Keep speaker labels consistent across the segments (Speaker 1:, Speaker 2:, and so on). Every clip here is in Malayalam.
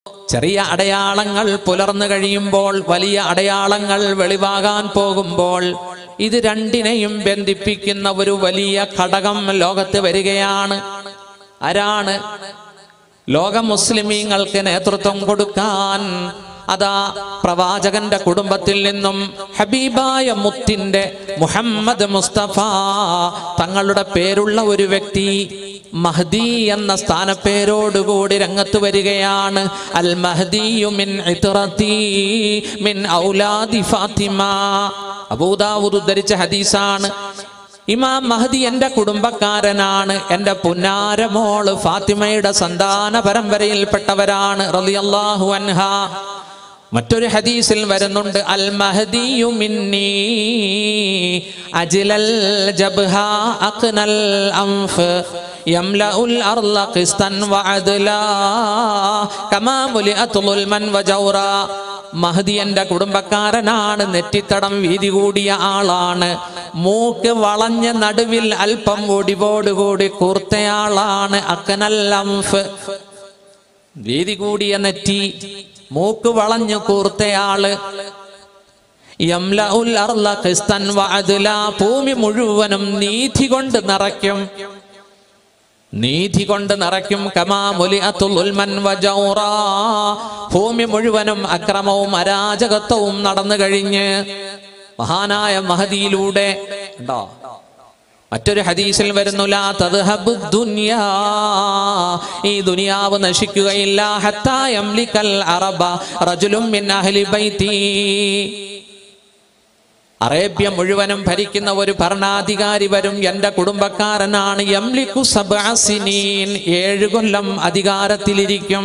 Speaker 1: ചെറിയ അടയാളങ്ങൾ പുലർന്നു കഴിയുമ്പോൾ വലിയ അടയാളങ്ങൾ വെളിവാകാൻ പോകുമ്പോൾ ഇത് രണ്ടിനെയും ബന്ധിപ്പിക്കുന്ന ഒരു വലിയ ഘടകം ലോകത്ത് വരികയാണ് ആരാണ് ലോക മുസ്ലിമീങ്ങൾക്ക് നേതൃത്വം കൊടുക്കാൻ അതാ പ്രവാചകന്റെ കുടുംബത്തിൽ നിന്നും ഹബീബായ മുത്തിന്റെ മുഹമ്മദ് മുസ്തഫ തങ്ങളുടെ പേരുള്ള ഒരു വ്യക്തി മഹദി എന്ന സ്ഥാനപ്പേരോടുകൂടി രംഗത്ത് വരികയാണ് അൽ മഹദിയു മിൻ ഇത്റതി മിൻ ഔലാദി ഫാത്തിമ അബൂദാവൂദ് ഉദ്ധരിച്ച ഹദീസാണ് ഇമാം മഹദി എന്റെ കുടുംബക്കാരനാണ് എന്റെ പുന്നാരമോള് ഫാത്തിമയുടെ സന്താന പരമ്പരയിൽപ്പെട്ടവരാണ് റളിയല്ലാഹു അൻഹ മറ്റൊരു ഹദീസിൽ വരുന്നുണ്ട് അൽ മഹദിയു മിന്നി അജ്ലൽ ജബ്ഹ അഖ്നൽ അൻഫ് യംലഉൽ അർള ഖിസ്തൻ വഅദ്ലാ കമാ മുലിഅത് ളുൽമൻ വജൗറാ മഹദി എന്റെ കുടുംബക്കാരനാണ് നെറ്റിത്തടം വീതി കൂടിയ ആളാണ് മൂക്ക് വളഞ്ഞ നടുവിൽ അല്പം ഒടിവോടുകൂടി കൂർത്തയാളാണ് അക്കനൽ അംഫ് വീതി കൂടിയ നെറ്റി മൂക്ക് വളഞ്ഞു കൂർത്തയാള് യംലഉൽ അർള ഖിസ്തൻ വഅദ്ലാ ഭൂമി മുഴുവനും നീതി കൊണ്ട് നിറയ്ക്കും നീതി കൊണ്ട് നിറയ്ക്കും കമാമുലിഅത്തുൽ ഉൽമൻ വജൗറാ ഭൂമി മുഴുവനും അക്രമവും അരാജകത്വവും നടന്നു കഴിഞ്ഞ് മഹാനായ മഹദിയിലൂടെ ഉണ്ടോ മറ്റൊരു ഹദീസിൽ വരുന്നു ലാ തദ്ഹബു ദുനിയാ ഈ ദുനിയാവ് നശിക്കുകയില്ല ഹത്താ യംലിക്കൽ അറബ റജുലും മിൻ അഹ്ലി ബൈതി അറേബ്യ മുഴുവനും ഭരിക്കുന്ന ഒരു ഭരണാധികാരി വരും എന്റെ കുടുംബക്കാരനാണ് യംലിക്കു സബ്അസിനീൻ ഏഴു കൊല്ലം അധികാരത്തിലിരിക്കും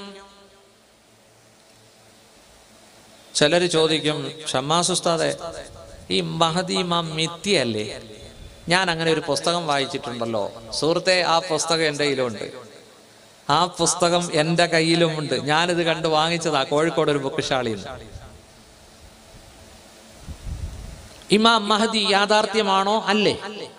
Speaker 1: ചിലര് ചോദിക്കും ഷമ്മാസ് ഉസ്താദെ ഈ മഹദി ഇമാം മിത്തിയല്ലേ ഞാൻ അങ്ങനെ ഒരു പുസ്തകം വായിച്ചിട്ടുണ്ടല്ലോ സുഹൃത്തെ ആ പുസ്തകം എൻ്റെ കയ്യിലുണ്ട് ആ പുസ്തകം എൻ്റെ കയ്യിലുമുണ്ട് ഞാനിത് കണ്ട് വാങ്ങിച്ചതാ കോഴിക്കോട് ഒരു ബുക്ക് ഷാളിയിൽ നിന്ന് ഇമാം മഹദി യാഥാർത്ഥ്യമാണോ അല്ലേ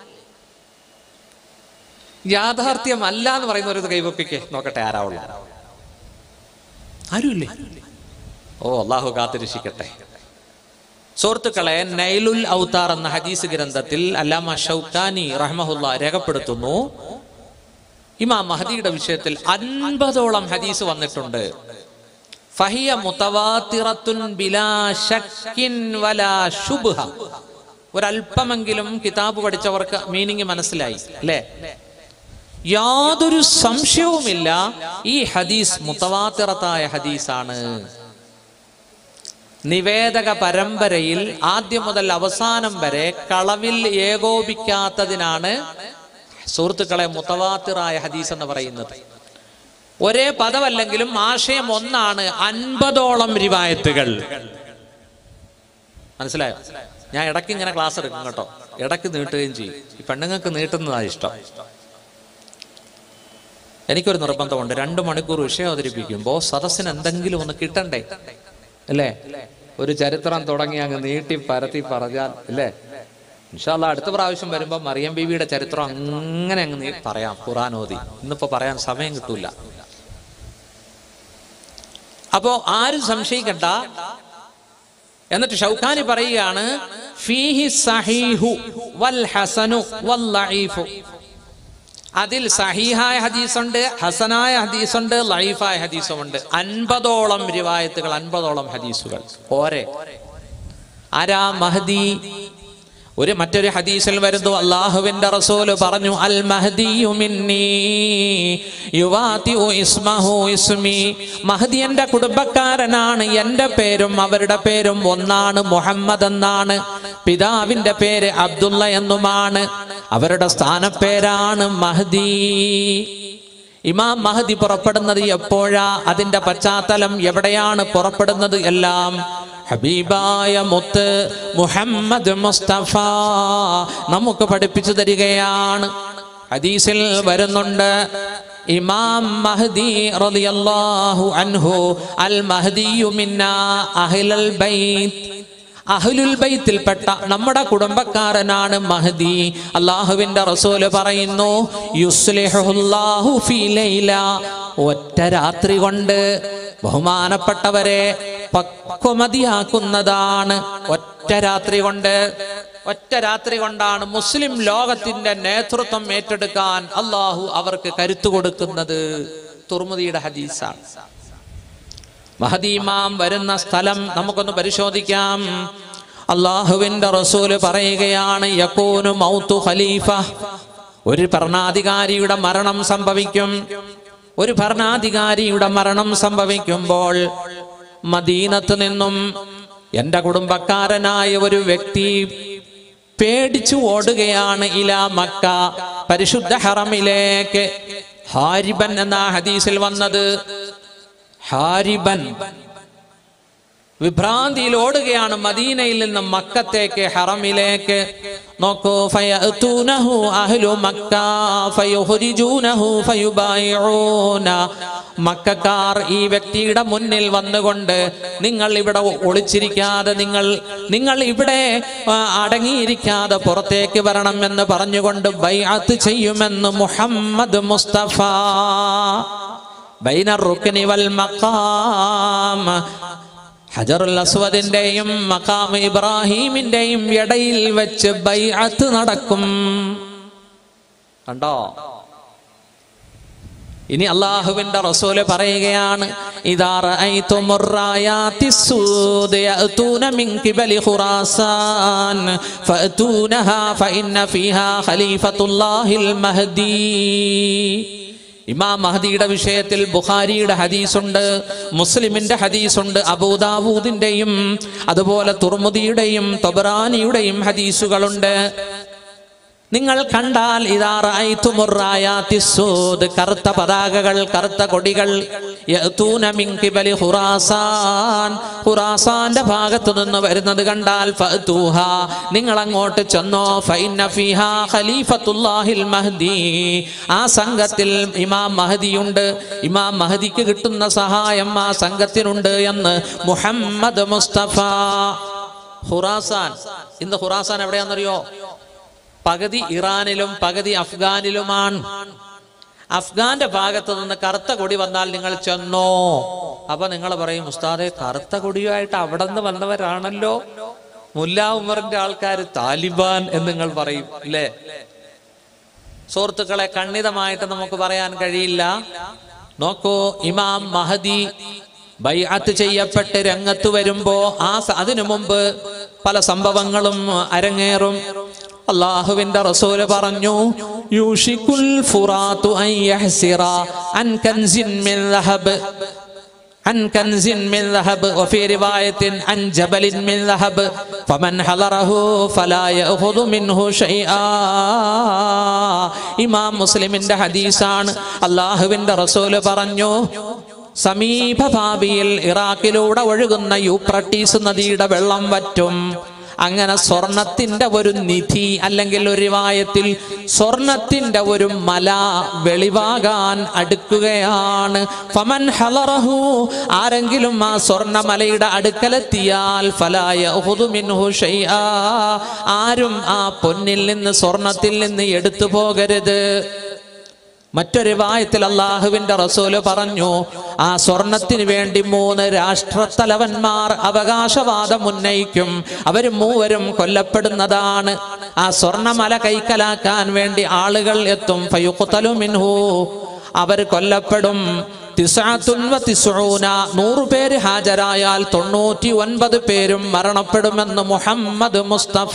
Speaker 1: യാഥാർത്ഥ്യം അല്ല എന്ന് പറയുന്നവരത് കൈവപ്പിക്കേ നോക്കട്ടെ ആരാവുള്ളൂ ആരുമില്ലേ ഓ അള്ളാഹു കാത്തിരക്ഷിക്കട്ടെ സുഹൃത്തുക്കളെ നൈലുൽ ഔത്താർ എന്ന ഹദീസ് ഗ്രന്ഥത്തിൽ അല്ലാമ ഷൗക്കാനി റഹ്മഹുല്ല രേഖപ്പെടുത്തുന്നു ഇമാം മഹദിയുടെ വിഷയത്തിൽ അൻപതോളം ഹദീസ് വന്നിട്ടുണ്ട് ഫഹിയ മുതവാത്തിറത്തുൻ ബിലാ ശക്കിൻ വലാ ശുബ്ഹ ഒരല്പമെങ്കിലും കിതാബ് പഠിച്ചവർക്ക് മീനിങ് മനസ്സിലായി അല്ലേ യാതൊരു സംശയവുമില്ല ഈ ഹദീസ് മുത്തവാത്തിറത്തായ ഹദീസാണ് നിവേദക പരമ്പരയിൽ ആദ്യം മുതൽ അവസാനം വരെ കളവിൽ ഏകോപിക്കാത്തതിനാണ് സുഹൃത്തുക്കളെ മുത്തവാത്തിറായ ഹദീസ് എന്ന് പറയുന്നത് ഒരേ പദമല്ലെങ്കിലും ആശയം ഒന്നാണ് അൻപതോളം റിവായത്തുകൾ മനസ്സിലായോ ഞാൻ ഇടയ്ക്ക് ഇങ്ങനെ ക്ലാസ് എടുക്കും കേട്ടോ ഇടയ്ക്ക് നീട്ടുകയും ചെയ്യും ഈ പെണ്ണുങ്ങൾക്ക് നീട്ടുന്നതാണ് ഇഷ്ടം എനിക്കൊരു നിർബന്ധമുണ്ട് രണ്ട് മണിക്കൂർ വിഷയം അവതരിപ്പിക്കുമ്പോൾ സദസ്സിന് എന്തെങ്കിലും ഒന്ന് കിട്ടണ്ടേ അല്ലേ ഒരു ചരിത്രം തുടങ്ങി അങ്ങ് നീട്ടി പരത്തി പറഞ്ഞാൽ അല്ലേ ഇൻഷാല്ല അടുത്ത പ്രാവശ്യം വരുമ്പോൾ മറിയം ബീവിയുടെ ചരിത്രം അങ്ങനെ അങ്ങ് നീ പറയാം ഖുറാൻ ഓതി ഇന്നിപ്പോ പറയാൻ സമയം കിട്ടൂല അപ്പോ ആരും സംശയിക്കണ്ട എന്നിട്ട് ഷൗക്കാനി പറയുകയാണ് ഫീഹി സഹീഹു വൽ ഹസനു വൽ ലഈഫു അതിൽ സഹീഹായ ഹദീസുണ്ട് ഹസനായ ഹദീസുണ്ട് ലൈഫായ ഹദീസുമുണ്ട് അൻപതോളം റിവായത്തുകൾ അൻപതോളം ഹദീസുകൾ പോരെ ആരാ മഹദി ഒരു മറ്റൊരു ഹദീസിൽ വരുന്നു അള്ളാഹുവിന്റെ റസൂല് പറഞ്ഞു അൽ മഹദിയു മിന്നി യുവാതിഉ ഇസ്മഹു ഇസ്മി മഹദി എന്റെ കുടുംബക്കാരനാണ് എന്റെ പേരും അവരുടെ പേരും ഒന്നാണ് മുഹമ്മദ് എന്നാണ് പിതാവിന്റെ പേര് അബ്ദുള്ള എന്നുമാണ് അവരുടെ സ്ഥാനപ്പേരാണ് മഹദി ഇമാം മഹദി പുറപ്പെടുന്നത് എപ്പോഴാ അതിന്റെ പശ്ചാത്തലം എവിടെയാണ് പുറപ്പെടുന്നത് എല്ലാം ഹബീബായ മുത്ത് മുഹമ്മദ് മുസ്തഫ നമുക്ക് പഠിപ്പിച്ചു തരികയാണ് ഹദീസിൽ വരുന്നുണ്ട് ഇമാം മഹദി റളിയല്ലാഹു അൻഹു അൽ മഹദിയു മിന്നാ അഹ്ലൽ ബൈത്ത് അഹ്ലുൽ ബൈത്തിൽപ്പെട്ട നമ്മുടെ കുടുംബക്കാരനാണ് മഹദി അള്ളാഹുവിന്റെ റസൂല് പറയുന്നു യുസ്ലിഹുല്ലാഹു ഫീ ലൈല ഒറ്റ രാത്രി കൊണ്ട് ബഹുമാനപ്പെട്ടവരെ പക്വമതിയാക്കുന്നതാണ് ഒറ്റ രാത്രി കൊണ്ട് ഒറ്റ രാത്രി കൊണ്ടാണ് മുസ്ലിം ലോകത്തിന്റെ നേതൃത്വം ഏറ്റെടുക്കാൻ അള്ളാഹു അവർക്ക് കരുത്തു കൊടുക്കുന്നത് തുർമുദിയുടെ ഹദീസാണ് മഹദീമാം വരുന്ന സ്ഥലം നമുക്കൊന്ന് പരിശോധിക്കാം അള്ളാഹുവിന്റെ റസൂല് പറയുകയാണ് യക്കൂനു മൗത്തു ഖലീഫ ഒരു ഭരണാധികാരിയുടെ മരണം സംഭവിക്കും ഒരു ഭരണാധികാരിയുടെ മരണം സംഭവിക്കുമ്പോൾ മദീനത്ത് നിന്നും എന്റെ കുടുംബക്കാരനായ ഒരു വ്യക്തി പേടിച്ചു ഓടുകയാണ് ഇല മക്ക പരിശുദ്ധ ഹറമിലേക്ക് ഹാരിബൻ എന്ന ഹദീസിൽ വന്നത് ഹാരിബൻ വിഭ്രാന്തിയിൽ ഓടുകയാണ് മദീനയിൽ നിന്ന് മക്കത്തേക്ക് ഹറമിലേക്ക് നോക്കൂ ഫയഅ്തൂനഹു അഹ്ലു മക്ക ഫയുഖ്രിജൂനഹു ഫയുബായിഊന മക്കാർ ഈ വ്യക്തിയുടെ മുന്നിൽ വന്നുകൊണ്ട് നിങ്ങൾ ഇവിടെ ഒളിച്ചിരിക്കാതെ നിങ്ങൾ നിങ്ങൾ ഇവിടെ ആ, അടങ്ങിയിരിക്കാതെ പുറത്തേക്ക് വരണം എന്ന് പറഞ്ഞുകൊണ്ട് ബൈഅത്ത് ചെയ്യുമെന്ന് മുഹമ്മദ് മുസ്തഫ ബൈന റുക്നി വൽ മഖാം ഹജറുൽ അസ്വദിന്റെയും മഖാം ഇബ്രാഹീമിന്റെയും ഇടയിൽ വെച്ച് ബൈഅത്ത് നടക്കും കണ്ടോ ഇനി അള്ളാഹുവിന്റെ റസൂല് പറയുകയാണ് ഇദാ റഅയ്തുമുർ റായാത്തി സൂദ് യഅതൂന മിൻ ഖിബലി ഖുറാസാൻ ഫഅതൂനഹാ ഫഇന്ന ഫീഹാ ഖലീഫത്തുല്ലാഹിൽ മഹ്ദി ഇമാം മഹദിയുടെ വിഷയത്തിൽ ബുഖാരിയുടെ ഹദീസുണ്ട് മുസ്ലിമിന്റെ ഹദീസുണ്ട് അബൂദാവൂദിന്റെയും അതുപോലെ തുർമുദിയുടെയും തൊബറാനിയുടെയും ഹദീസുകളുണ്ട് നിങ്ങൾ കണ്ടാൽ ഇതാറായിത്തുമുറായാത്തിസൂദ് കറുത്ത പതാകകൾ കറുത്ത കൊടികൾ യഅ്തൂന മിൻ ഖിബലി ഖുറാസാൻ ഖുറാസാന്റെ ഭാഗത്തു നിന്ന് വരുന്നത് കണ്ടാൽ ഫഅ്തൂഹ നിങ്ങൾ അങ്ങോട്ട് ചെന്നോ ഫഇന്ന ഫീഹാ ഖലീഫത്തുല്ലാഹിൽ മഹ്ദി ആ സംഘത്തിൽ ഇമാം മഹദിയുണ്ട് ഇമാം മഹദിക്ക് കിട്ടുന്ന സഹായം ആ സംഘത്തിനുണ്ട് എന്ന് മുഹമ്മദ് മുസ്തഫ ഖുറാസാൻ ഇന്ന് ഖുറാസാൻ എവിടെയാണെന്നറിയോ പകുതി ഇറാനിലും പകുതി അഫ്ഗാനിലുമാണ് അഫ്ഗാന്റെ ഭാഗത്ത് നിന്ന് കറുത്ത കൊടി വന്നാൽ നിങ്ങൾ ചെന്നോ അപ്പൊ നിങ്ങൾ പറയും ഉസ്താദെ കറുത്ത കൊടിയുമായിട്ട് അവിടെ നിന്ന് വന്നവരാണല്ലോ മുല്ല ഉമറിന്റെ ആൾക്കാർ താലിബാൻ എന്ന് നിങ്ങൾ പറയും അല്ലേ സുഹൃത്തുക്കളെ ഖണ്ഡിതമായിട്ട് നമുക്ക് പറയാൻ കഴിയില്ല നോക്കൂ ഇമാം മഹദി ബൈഅത്ത് ചെയ്യപ്പെട്ട് രംഗത്ത് വരുമ്പോ ആ സ- അതിനു മുമ്പ് പല സംഭവങ്ങളും അരങ്ങേറും അള്ളാഹുവിന്റെ റസൂല് പറഞ്ഞു യൂഷിക്കുൽ ഫുറാത്തു അൻ യഹ്സിറ അൻ കൻസിൻ മിൻ ലഹബ് عن كنز من ذهب وفي رواية عن جبل من ذهب فمن حضره فلا يأخذ منه شيئا ഇമാം മുസ്ലിമിന്റെ ഹദീസാണ് അള്ളാഹുവിന്റെ റസൂല് പറഞ്ഞു സമീപ ഭാവിയിൽ ഇറാഖിലൂടെ ഒഴുകുന്ന യൂപ്രട്ടീസ് നദിയുടെ വെള്ളം വറ്റും അങ്ങനെ സ്വർണത്തിന്റെ ഒരു നിധി അല്ലെങ്കിൽ ഒരു റിവായത്തിൽ സ്വർണത്തിന്റെ ഒരു മല വെളിവാകാൻ അടുക്കുകയാണ് ഫമൻ ഹലറഹു ആരെങ്കിലും ആ സ്വർണമലയുടെ അടുക്കലെത്തിയാൽ ഫലായ മിൻഹു ഷൈആ ആരും ആ പൊന്നിൽ നിന്ന് സ്വർണത്തിൽ നിന്ന് എടുത്തു പോകരുത് മറ്റൊരു വായത്തിൽ അള്ളാഹുവിന്റെ റസൂല് പറഞ്ഞു ആ സ്വർണത്തിന് വേണ്ടി മൂന്ന് രാഷ്ട്രത്തലവന്മാർ അവകാശവാദം ഉന്നയിക്കും അവർ മൂവരും കൊല്ലപ്പെടുന്നതാണ് ആ സ്വർണമല കൈക്കലാക്കാൻ വേണ്ടി ആളുകൾ എത്തും ഫയുഖ്തലു മിൻഹു അവർ കൊല്ലപ്പെടും തിസ്അത്തുൻ വ തിസ്ഊന നൂറ് പേര് ഹാജരായാൽ തൊണ്ണൂറ്റി ഒൻപത് പേരും മരണപ്പെടുമെന്ന് മുഹമ്മദ് മുസ്തഫ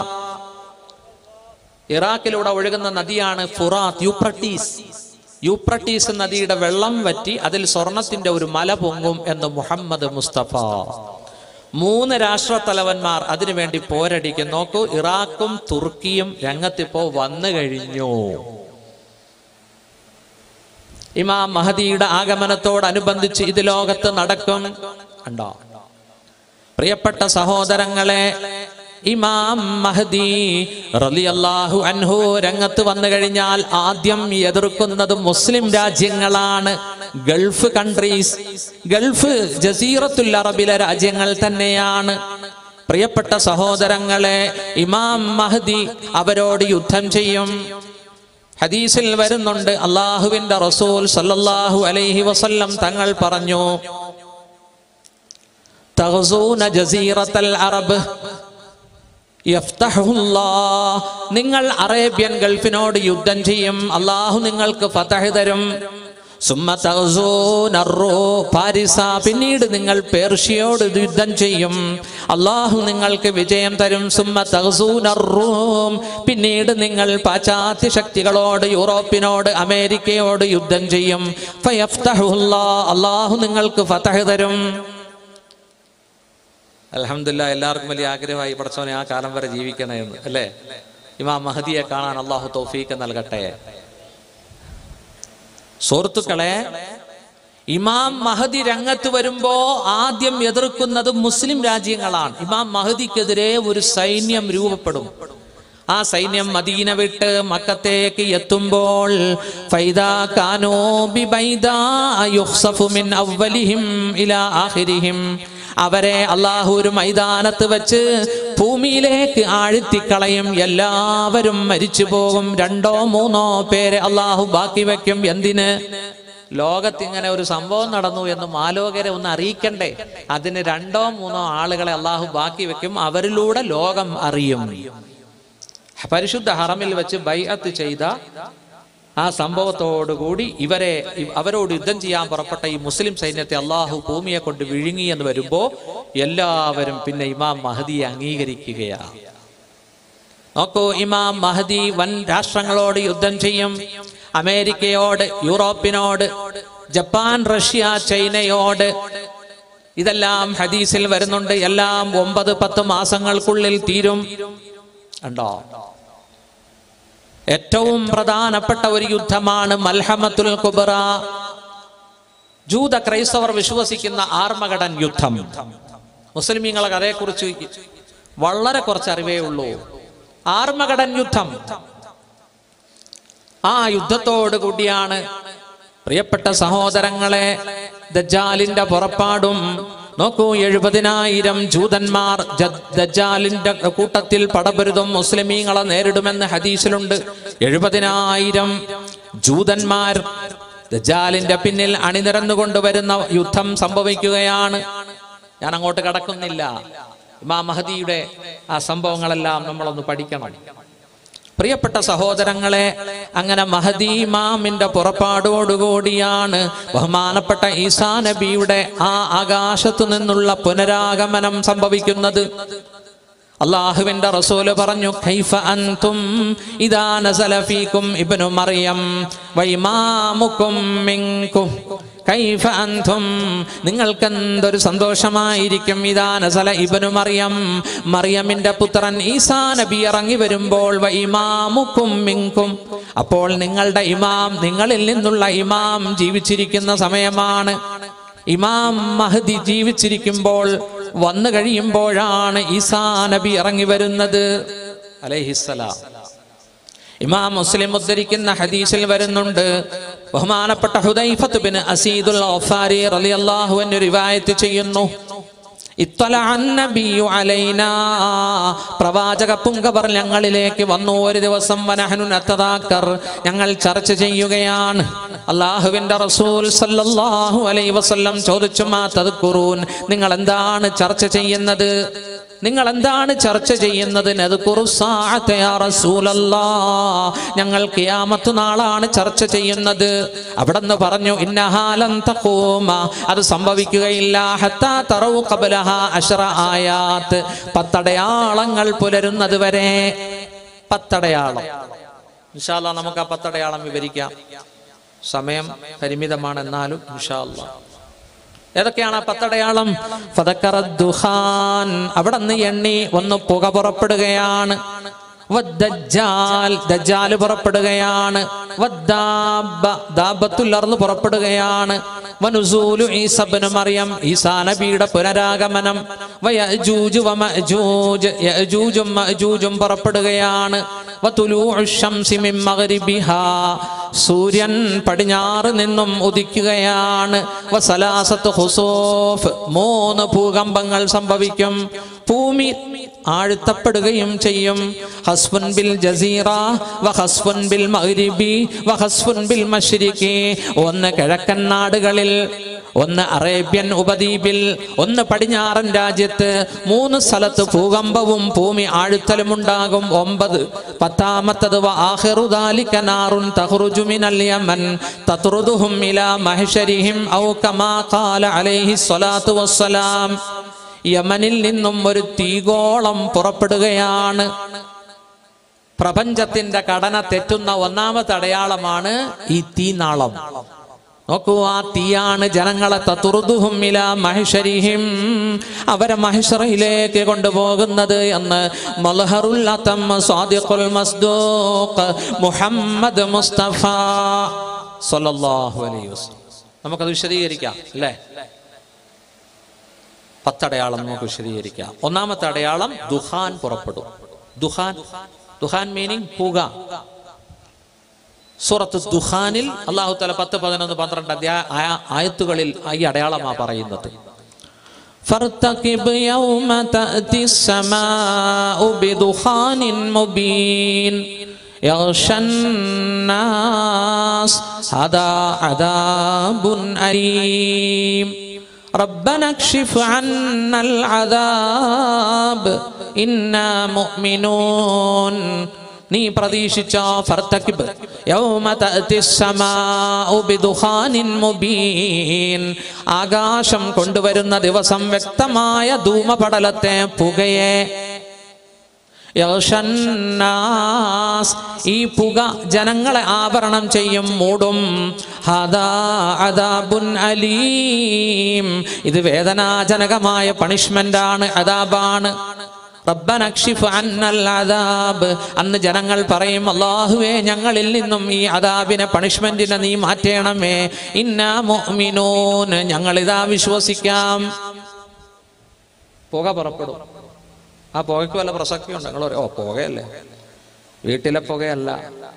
Speaker 1: ഇറാഖിലൂടെ ഒഴുകുന്ന നദിയാണ് ഫുറാത്ത് യൂപ്രട്ടീസ് യൂപ്രട്ടീസ് നദിയുടെ വെള്ളം വറ്റി അതിൽ സ്വർണത്തിന്റെ ഒരു മല പൊങ്ങും എന്ന് മുഹമ്മദ് മുസ്തഫ മൂന്ന് രാഷ്ട്രത്തലവന്മാർ അതിനുവേണ്ടി പോരടിക്കും നോക്കൂ ഇറാഖും തുർക്കിയും രംഗത്തിപ്പോ വന്നു കഴിഞ്ഞു ഇമാം മഹദിയുടെ ആഗമനത്തോടനുബന്ധിച്ച് ഇത് ലോകത്ത് നടക്കും ഉണ്ടോ പ്രിയപ്പെട്ട സഹോദരങ്ങളെ ഇമാം മഹദി റളിയല്ലാഹു അൻഹു രംഗത്ത് വന്നു കഴിഞ്ഞാൽ ആദ്യം എതിർക്കുന്നത് മുസ്ലിം രാജ്യങ്ങളാണ് ഗൾഫ് കൺട്രീസ് ഗൾഫ് ജസീറത്തുൽ അറബിലെ രാജ്യങ്ങൾ തന്നെയാണ് പ്രിയപ്പെട്ട സഹോദരങ്ങളെ ഇമാം മഹദി അവരോട് യുദ്ധം ചെയ്യും ഹദീസിൽ വരുന്നുണ്ട് അള്ളാഹുവിന്റെ റസൂൽ സല്ലല്ലാഹു അലൈഹി വസല്ലം തങ്ങൾ പറഞ്ഞു തഗ്സൂന ജസീറത്തൽ അറബ് യഫ്തഹുല്ലാ. നിങ്ങൾ അറേബ്യൻ ഗൾഫിനോട് യുദ്ധം ചെയ്യും അള്ളാഹു നിങ്ങൾക്ക് ഫതഹ് തരും സുമ്മ തഗ്സൂന الرو- ഫാരിസ പിന്നീട് നിങ്ങൾ പേർഷ്യയോട് യുദ്ധം ചെയ്യും അള്ളാഹു നിങ്ങൾക്ക് വിജയം തരും സുമ്മ തഗ്സൂന الروم. പിന്നീട് നിങ്ങൾ പാശ്ചാത്യ ശക്തികളോട് യൂറോപ്പിനോട് അമേരിക്കയോട് യുദ്ധം ചെയ്യും ഫയഫ്തഹുല്ലാ. അള്ളാഹു നിങ്ങൾക്ക് ഫതഹ് തരും അലഹമില്ല എല്ലാവർക്കും വലിയ ആഗ്രഹമായി പഠിച്ചവനെ ആ കാലം വരെ ജീവിക്കണേ എന്ന് അല്ലേ ഇമാം മഹദിയെ കാണാൻ അള്ളാഹു തൗഫീക്ക് നൽകട്ടെ സുഹൃത്തുക്കളെ ഇമാം മഹദി രംഗത്ത് വരുമ്പോ ആദ്യം എതിർക്കുന്നത് മുസ്ലിം രാജ്യങ്ങളാണ് ഇമാം മഹദിക്കെതിരെ ഒരു സൈന്യം രൂപപ്പെടും ആ സൈന്യം മദീന വിട്ട് മക്കത്തേക്ക് എത്തുമ്പോൾ ഫൈദാ കാനോ ബിബൈദാ യുഖ്സഫു മിൻ അവ്വലിഹിം ഇലാ ആഖിരിഹിം അവരെ അള്ളാഹു ഒരു മൈതാനത്ത് വെച്ച് ഭൂമിയിലേക്ക് ആഴ്ത്തിക്കളയും എല്ലാവരും മരിച്ചു പോകും രണ്ടോ മൂന്നോ പേരെ അള്ളാഹു ബാക്കി വെക്കും എന്തിന് ലോകത്ത് ഇങ്ങനെ ഒരു സംഭവം നടന്നു എന്ന് മാലോകരെ ഒന്ന് അറിയിക്കണ്ടേ അതിന് രണ്ടോ മൂന്നോ ആളുകളെ അള്ളാഹു ബാക്കി വെക്കും അവരിലൂടെ ലോകം അറിയും പരിശുദ്ധ ഹറമിൽ വെച്ച് ബൈഅത്ത് ചെയ്ത ആ സംഭവത്തോടുകൂടി ഇവരെ ഇ- അവരോട് യുദ്ധം ചെയ്യാൻ പുറപ്പെട്ട ഈ മുസ്ലിം സൈന്യത്തെ അള്ളാഹു ഭൂമിയെ കൊണ്ട് വിഴുങ്ങി എന്ന് വരുമ്പോ എല്ലാവരും പിന്നെ ഇമാം മഹദിയെ അംഗീകരിക്കുകയാണ് നോക്കൂ ഇമാം മഹദി വൻ രാഷ്ട്രങ്ങളോട് യുദ്ധം ചെയ്യും അമേരിക്കയോട് യൂറോപ്പിനോട് ജപ്പാൻ റഷ്യ ചൈനയോട് ഇതെല്ലാം ഹദീസിൽ വരുന്നുണ്ട് എല്ലാം ഒമ്പത് പത്ത് മാസങ്ങൾക്കുള്ളിൽ തീരും ഉണ്ടോ ഏറ്റവും പ്രധാനപ്പെട്ട ഒരു യുദ്ധമാണ് മൽഹമത്തുൽ കുബറ ജൂത ക്രൈസ്തവർ വിശ്വസിക്കുന്ന ആർമകടൻ യുദ്ധം മുസ്ലിമീങ്ങൾക്ക് അതേക്കുറിച്ച് വളരെ കുറച്ച് അറിവേ ഉള്ളൂ ആർമകടൻ യുദ്ധം ആ യുദ്ധത്തോടു കൂടിയാണ് പ്രിയപ്പെട്ട സഹോദരങ്ങളെ ദജ്ജാലിന്റെ പുറപ്പാടും നോക്കൂ എഴുപതിനായിരം ജൂതന്മാർ ജ- ദജ്ജാലിന്റെ കൂട്ടത്തിൽ പടപരുതും മുസ്ലിമീങ്ങളെ നേരിടുമെന്ന് ഹദീസിലുണ്ട് എഴുപതിനായിരം ജൂതന്മാർ ദജ്ജാലിന്റെ പിന്നിൽ അണിനിരന്നുകൊണ്ട് വരുന്ന യുദ്ധം സംഭവിക്കുകയാണ് ഞാൻ അങ്ങോട്ട് കടക്കുന്നില്ല ഇമാം മഹദിയുടെ ആ സംഭവങ്ങളെല്ലാം നമ്മളൊന്ന് പഠിക്കണം പ്രിയപ്പെട്ട സഹോദരങ്ങളെ അങ്ങനെ മഹദി ഇമാമിന്റെ പുറപ്പാടോടുകൂടിയാണ് ബഹുമാനപ്പെട്ട ഈസാ നബിയുടെ ആ ആകാശത്തു നിന്നുള്ള പുനരാഗമനം സംഭവിക്കുന്നത് അള്ളാഹുവിന്റെ റസൂല് പറഞ്ഞു കൈഫ അൻതും ഇദാ നസല ഫീകും ഇബ്നു മറിയം വൈമാമുക്കും മിൻകും കൈഫ അൻതും നിങ്ങൾക്ക് എന്തൊരു സന്തോഷമായിരിക്കും ഇദാ നസല ഇബ്നു മറിയം മറിയമിന്റെ പുത്രൻ ഈസാ നബി ഇറങ്ങി വരുമ്പോൾ വൈമാമുക്കും മിൻകും അപ്പോൾ നിങ്ങളുടെ ഇമാം നിങ്ങളിൽ നിന്നുള്ള ഇമാം ജീവിച്ചിരിക്കുന്ന സമയമാണ് ഇമാം മഹദി ജീവിച്ചിരിക്കുമ്പോൾ വന്നു കഴിയുമ്പോഴാണ് ഈസാ നബി ഇറങ്ങി വരുന്നത് അലൈഹിസ്സലാം ഇമാം മുസ്ലിം ഉദ്ധരിക്കുന്ന ഹദീസിൽ വരുന്നുണ്ട് ബഹുമാനപ്പെട്ട ഹുദൈഫത്ത് ബിൻ അസീദുൽ ഗഫാരി റളിയല്ലാഹു അൻഹു റിവായത്ത് ചെയ്യുന്നു ഇത്തലഅ അന്നബിയ്യു അലൈനാ പ്രവാചക പുങ്കവർ ഞങ്ങളിലേക്ക് വന്നു ഒരു ദിവസം വനഹനു നത്തദാക്കർ ഞങ്ങൾ ചർച്ച ചെയ്യുകയാണ് അള്ളാഹുവിന്റെ റസൂൽ സല്ലല്ലാഹു അലൈഹി വസല്ലം ചോദിച്ചു മാ തദ്കുറൂൻ നിങ്ങൾ എന്താണ് ചർച്ച ചെയ്യുന്നത് നിങ്ങൾ എന്താണ് ചർച്ച ചെയ്യുന്നത് നദ്കുറു സാഅത യാ റസൂലല്ലാ. ഞങ്ങൾ കിയാമത്ത് നാളാണ് ചർച്ച ചെയ്യുന്നത് അവിടെ നിന്ന് പറഞ്ഞു ഇന്നഹാലൻ തഖൂമ അത് സംഭവിക്കുകയില്ല ഹത്താ തറവു ഖബലഹ അശ്റ ആയാത്ത് പത്തടയാളങ്ങൾ പുലരുന്നത് വരെ പത്തടയാളം ഇൻഷാല്ലാ നമുക്ക് ആ പത്തടയാളം വിവരിക്കാം സമയം പരിമിതമാണ് എന്നാലും ഇൻഷാല്ലാ ഏതൊക്കെയാണ് ആ പത്തടയാളം ഫതക്കറ ദുഹാൻ അവിടെ നിന്ന് എണ്ണി ഒന്ന് പുക പുറപ്പെടുകയാണ് വദ്ദജ്ജാൽ, ദജ്ജാല് പുറപ്പെടുകയാണ് വദ്ദാബ, ദാബത്തുല്ലർന്ന് പുറപ്പെടുകയാണ് വനുസൂലു ഈസബ്നു മറിയം ഈസാ നബിയുടെ പുനരാഗമനം വയജൂജു വമഅജൂജ് യഅജൂജും മഅജൂജും പുറപ്പെടുകയാണ് വതുലൂഉ ശംസി മിൻ മഗ്രിബിഹാ സൂര്യൻ പടിഞ്ഞാറ് നിന്നും ഉദിക്കുകയാണ് വസലാസത്ത് ഹുസൂഫ് മൂന്ന് ഭൂകമ്പങ്ങൾ സംഭവിക്കും ഭൂമി ആഴ്ത്തപ്പെടുകയും ചെയ്യും ഹസ്ഫുൻ ബിൽ ജസീറ വഹസ്ഫുൻ ബിൽ മഗ്രിബി വഹസ്ഫുൻ ബിൽ മശ്രിഖി ഒന്ന് കിഴക്കൻ നാടുകളിൽ ഒന്ന് അറേബ്യൻ ഉപദ്വീപിൽ ഒന്ന് പടിഞ്ഞാറൻ രാജ്യത്ത് മൂന്ന് സ്ഥലത്ത് ഭൂകമ്പവും ഭൂമി ആഴ്ത്തലും ഉണ്ടാകും ഒമ്പത് പത്താമത്തത് വ ആഖിറു ദാലിക നാറുൻ തഖ്റുജു മിനൽ യമൻ തത്റുദുഹും ഇലാ മഹ്ശരിഹിം ഔ കമാ ഖാല അലൈഹി സ്വലാത്തു വസ്സലാം യമനിൽ നിന്നും ഒരു തീഗോളം പുറപ്പെടുകയാണ് പ്രപഞ്ചത്തിന്റെ ഘടന തെറ്റുന്ന ഒന്നാമത്തെ അടയാളമാണ് ഈ തീനാളം നോക്കൂ ആ തീയാണ് ജനങ്ങളെ തത്തുറുദുഹും ഇല മഹിഷരിഹിം അവരെ മഹിഷറയിലേക്ക് കൊണ്ടുപോകുന്നത് എന്ന് മൽഹറുൽ അത്തം സ്വാദിഖുൽ മസ്ദൂഖ് മുഹമ്മദ് മുസ്തഫ സല്ലല്ലാഹു അലൈഹി വസല്ലം നമുക്കത് വിശദീകരിക്കാം അല്ലേ പത്തടയാളം നമുക്ക് വിശദീകരിക്കാം ഒന്നാമത്തെ അടയാളം ദുഹാൻ പുറപ്പെടും ദുഹാൻ ദുഹാൻ മീനിങ് പുക സൂറത്ത് ദുഹാനിൽ അള്ളാഹു തല പത്ത് പതിനൊന്ന് പന്ത്രണ്ട് അധ്യായ ആയ- ആയത്തുകളിൽ ഈ അടയാളമാ പറയുന്നത് فارتقب يوم تأتي السماء بدخان مبين يغشى الناس هذا عذاب أليم ربنا اكشف عنا العذاب إنا مؤمنون നീ പ്രതീക്ഷിച്ച ഫർത്തക്കിബ് യൗമ തഅതി സ്സമാഉ ബിദുഖാനിൻ മുബീൻ ആകാശം കൊണ്ടുവരുന്ന ദിവസം വ്യക്തമായ ധൂമപടലത്തെ പുകയെ യഗ്ഷന്നാസ്. ഈ പുക ജനങ്ങളെ ആവരണം ചെയ്യും മൂടും ഹദാ അദാബുൻ അലീം ഇത് വേദനാജനകമായ പണിഷ്മെന്റ് ആണ് അദാബാണ് റബ്ബനക്ഷിഫ് അന്നൽ അദാബ് അന്ന് ജനങ്ങൾ പറയും അള്ളാഹുവേ ഞങ്ങളിൽ നിന്നും ഈ അദാബിനെ പണിഷ്മെന്റിനെ നീ മാറ്റണമേ ഇന്നാ മുഅ്മിനൂൻ ഞങ്ങളിതാ വിശ്വസിക്കാം പുക പുറപ്പെടും ആ പുകയ്ക്ക് വല്ല പ്രസക്തിയുണ്ട് നിങ്ങൾ പറയും, ഓ പുകയല്ലേ വീട്ടിലെ പുകയല്ല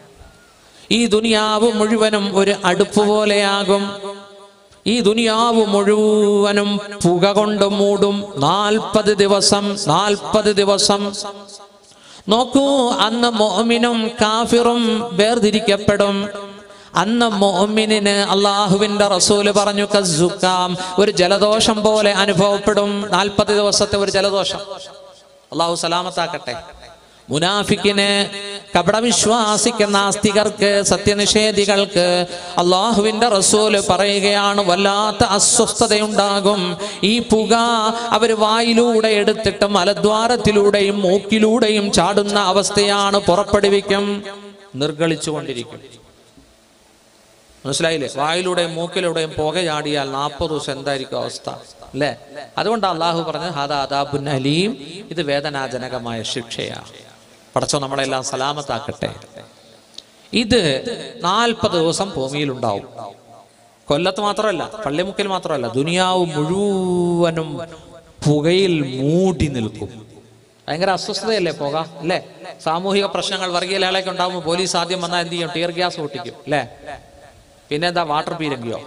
Speaker 1: ഈ ദുനിയാവ് മുഴുവനും ഒരു അടുപ്പ് പോലെയാകും ഈ ദുനിയാവ് മുഴുവനും പുക കൊണ്ട് മൂടും നാൽപ്പത് ദിവസം നാൽപ്പത് ദിവസം നോക്കൂ അന്ന് മോമിനും കാഫിറും വേർതിരിക്കപ്പെടും അന്ന് മോമിനിന് അള്ളാഹുവിന്റെ റസൂല് പറഞ്ഞു കസുക്കാം ഒരു ജലദോഷം പോലെ അനുഭവപ്പെടും നാൽപ്പത് ദിവസത്തെ ഒരു ജലദോഷം അള്ളാഹു സലാമത്താക്കട്ടെ മുനാഫിക്കിന് കപടവിശ്വാസിക്ക് നാസ്തികർക്ക് സത്യനിഷേധികൾക്ക് അള്ളാഹുവിന്റെ റസൂല് പറയുകയാണ് വല്ലാത്ത അസ്വസ്ഥതയുണ്ടാകും ഈ പുക അവർ വായിലൂടെ എടുത്തിട്ട് മലദ്വാരത്തിലൂടെയും മൂക്കിലൂടെയും ചാടുന്ന അവസ്ഥയാണ് പുറപ്പെടുവിക്കും നിർഗളിച്ചുകൊണ്ടിരിക്കും മനസ്സിലായില്ലേ വായിലൂടെയും മൂക്കിലൂടെയും പുക ചാടിയാൽ നാൽപ്പത് ദിവസം എന്തായിരിക്കും അവസ്ഥ അല്ലേ അതുകൊണ്ട് അള്ളാഹു പറഞ്ഞത് ഹാദാ അദാബുൻ അലീം ഇത് വേദനാജനകമായ ശിക്ഷയാണ് പടച്ചോ നമ്മളെല്ലാം സലാമത്താക്കട്ടെ ഇത് നാൽപ്പത് ദിവസം ഭൂമിയിൽ ഉണ്ടാവും കൊല്ലത്ത് മാത്രമല്ല പള്ളിമുക്കിൽ മാത്രമല്ല ദുനിയാവ് മുഴുവനും പുകയിൽ മൂടി നിൽക്കും ഭയങ്കര അസ്വസ്ഥതയല്ലേ പുക അല്ലേ സാമൂഹിക പ്രശ്നങ്ങൾ വർഗീയ ലേളയൊക്കെ ഉണ്ടാകുമ്പോൾ പോലീസ് ആദ്യം വന്നാൽ എന്ത് ചെയ്യും ടിയർ ഗ്യാസ് പൊട്ടിക്കും അല്ലേ പിന്നെന്താ വാട്ടർ പീരങ്കിയോ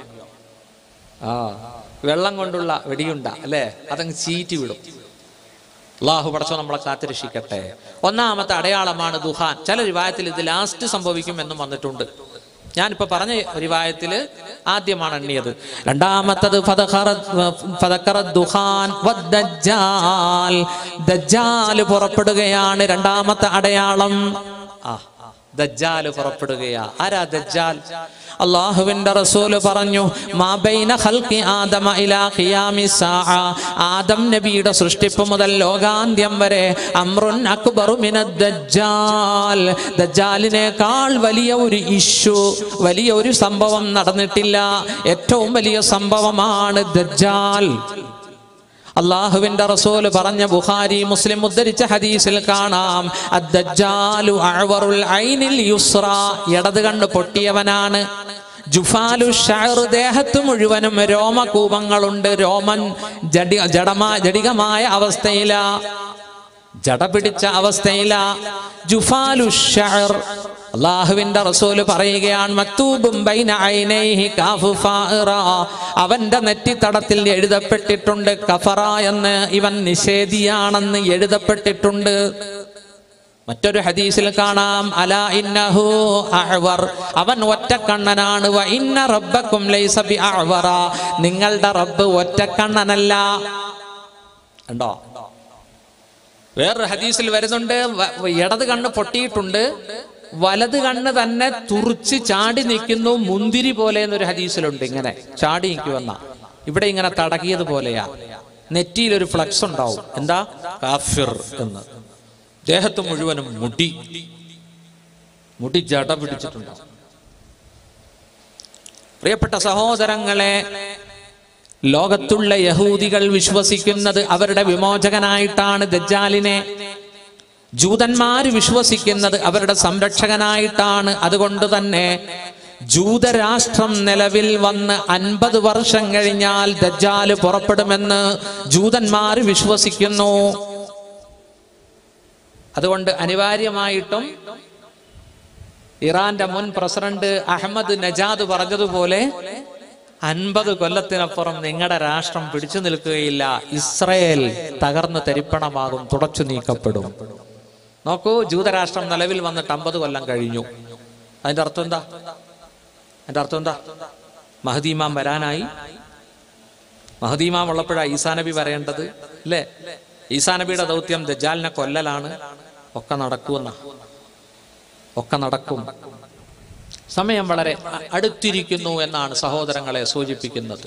Speaker 1: ആ വെള്ളം കൊണ്ടുള്ള വെടിയുണ്ട അല്ലേ അതങ്ങ് ചീറ്റി വിടും അള്ളാഹു പടച്ചോ നമ്മളെ കാത്തിരക്ഷിക്കട്ടെ ഒന്നാമത്തെ അടയാളമാണ് ദുഹാൻ ചില റിവായത്തിൽ ഇത് ലാസ്റ്റ് സംഭവിക്കും എന്നും വന്നിട്ടുണ്ട് ഞാനിപ്പോ പറഞ്ഞ റിവായത്തിൽ ആദ്യമാണ് എണ്ണിയത് രണ്ടാമത്തത് ഫദഖറ- ഫദഖറ ദുഹാൻ വദ്ദജ്ജാൽ. ദജ്ജാല് പുറപ്പെടുകയാണ് രണ്ടാമത്തെ അടയാളം ആ ദജ്ജാല് പുറപ്പെടുകയാ ആരാ ദജ്ജാൽ അള്ളാഹുവിന്റെ റസൂല് പറഞ്ഞു മാ ബൈന ഖൽഖി ആദമ ഇലാ ഖിയാമി സാഅ ആദം നബിയുടെ സൃഷ്ടിപ്പ് മുതൽ ലോകാന്ത്യം വരെ അമ്രുൻ അക്ബറു മിനദ് ദജ്ജാൽ ദജ്ജാലിനേക്കാൾ വലിയ ഒരു ഇഷ്യൂ വലിയ ഒരു സംഭവം നടന്നിട്ടില്ല ഏറ്റവും വലിയ സംഭവമാണ് ദജ്ജാൽ അള്ളാഹുവിന്റെ റസൂല് പറഞ്ഞ ബുഖാരി മുസ്ലിം ഉദ്ധരിച്ച ഹദീസിൽ കാണാം അദ്ദജ്ജാലു അഅ്വറുൽ ഐനിൽ യുസ്ര ഇടത് കണ്ണ് പൊട്ടിയവനാണ് ജുഫാലു ഷഅർ ദേഹത്ത് മുഴുവനും രോമകൂപങ്ങളുണ്ട് രോമൻ ജഡി ജഡമാ ജഡികമായ അവസ്ഥയിലാ ജട പിടിച്ച അവസ്ഥയില ജുഫാലു ഷഅർ അള്ളാഹുവിന്റെ റസൂല് പറയുകയാണ് മക്തൂബും ബൈന ഐനൈഹി കാഫു ഫാഇറ. അവന്റെ നെറ്റിത്തടത്തിൽ എഴുതപ്പെട്ടിട്ടുണ്ട് കഫറ എന്ന് ഇവൻ നിഷേധിയാണെന്ന് എഴുതപ്പെട്ടിട്ടുണ്ട് മറ്റൊരു ഹദീസിൽ കാണാം അല ഇന്നഹു അഹ്വർ അവൻ ഒറ്റക്കണ്ണനാണ് വ ഇന്ന റബ്ബക്കും ലൈസ ബി അഹ്വറ നിങ്ങളുടെ റബ്ബ് ഒറ്റക്കണ്ണനല്ല ഉണ്ടോ വേറൊരു ഹദീസിൽ വരുന്നുണ്ട് വ- വ- ഇടത് കണ്ണ് പൊട്ടിയിട്ടുണ്ട് വലത് കണ്ണ് തന്നെ തുറിച്ച് ചാടി നിൽക്കുന്നു മുന്തിരി പോലെ എന്നൊരു ഹദീസിലുണ്ട് ഇങ്ങനെ ചാടി നിൽക്കുവെന്ന ഇവിടെ ഇങ്ങനെ തടകിയത് പോലെയാ നെറ്റിയിൽ ഒരു ഫ്ലക്സ് ഉണ്ടാവും എന്താ കാഫിർ എന്ന് ദേഹത്ത് മുഴുവനും മുടി മുടി ജട പിടിച്ചിട്ടുണ്ടാവും പ്രിയപ്പെട്ട സഹോദരങ്ങളെ ലോകത്തുള്ള യഹൂദികൾ വിശ്വസിക്കുന്നത് അവരുടെ വിമോചകനായിട്ടാണ് ദജ്ജാലിനെ ജൂതന്മാര് വിശ്വസിക്കുന്നത് അവരുടെ സംരക്ഷകനായിട്ടാണ് അതുകൊണ്ട് തന്നെ ജൂതരാഷ്ട്രം നിലവിൽ വന്ന് അൻപത് വർഷം കഴിഞ്ഞാൽ ദജ്ജാല് പുറപ്പെടുമെന്ന് ജൂതന്മാര് വിശ്വസിക്കുന്നു അതുകൊണ്ട് അനിവാര്യമായിട്ടും ഇറാന്റെ മുൻ പ്രസിഡന്റ് അഹമ്മദ് നജാദ് പറഞ്ഞതുപോലെ അൻപത് കൊല്ലത്തിനപ്പുറം നിങ്ങളുടെ രാഷ്ട്രം പിടിച്ചു നിൽക്കുകയില്ല ഇസ്രയേൽ തകർന്ന് തരിപ്പണമാകും തുടച്ചു നീക്കപ്പെടും നോക്കൂ ജൂതരാഷ്ട്രം നിലവിൽ വന്നിട്ട് അമ്പത് കൊല്ലം കഴിഞ്ഞു അതിന്റെ അർത്ഥം എന്താ അതിന്റെ അർത്ഥം എന്താ മഹദീമാം വരാനായി മഹദീമാം ഉള്ളപ്പോഴാണ് ഈസാ നബി വരേണ്ടത് അല്ലേ ഈസാ നബിയുടെ ദൗത്യം ദജാലിനെ കൊല്ലലാണ് ഒക്കെ നടക്കുമെന്ന ഒക്കെ നടക്കും സമയം വളരെ അ- അടുത്തിരിക്കുന്നു എന്നാണ് സഹോദരങ്ങളെ സൂചിപ്പിക്കുന്നത്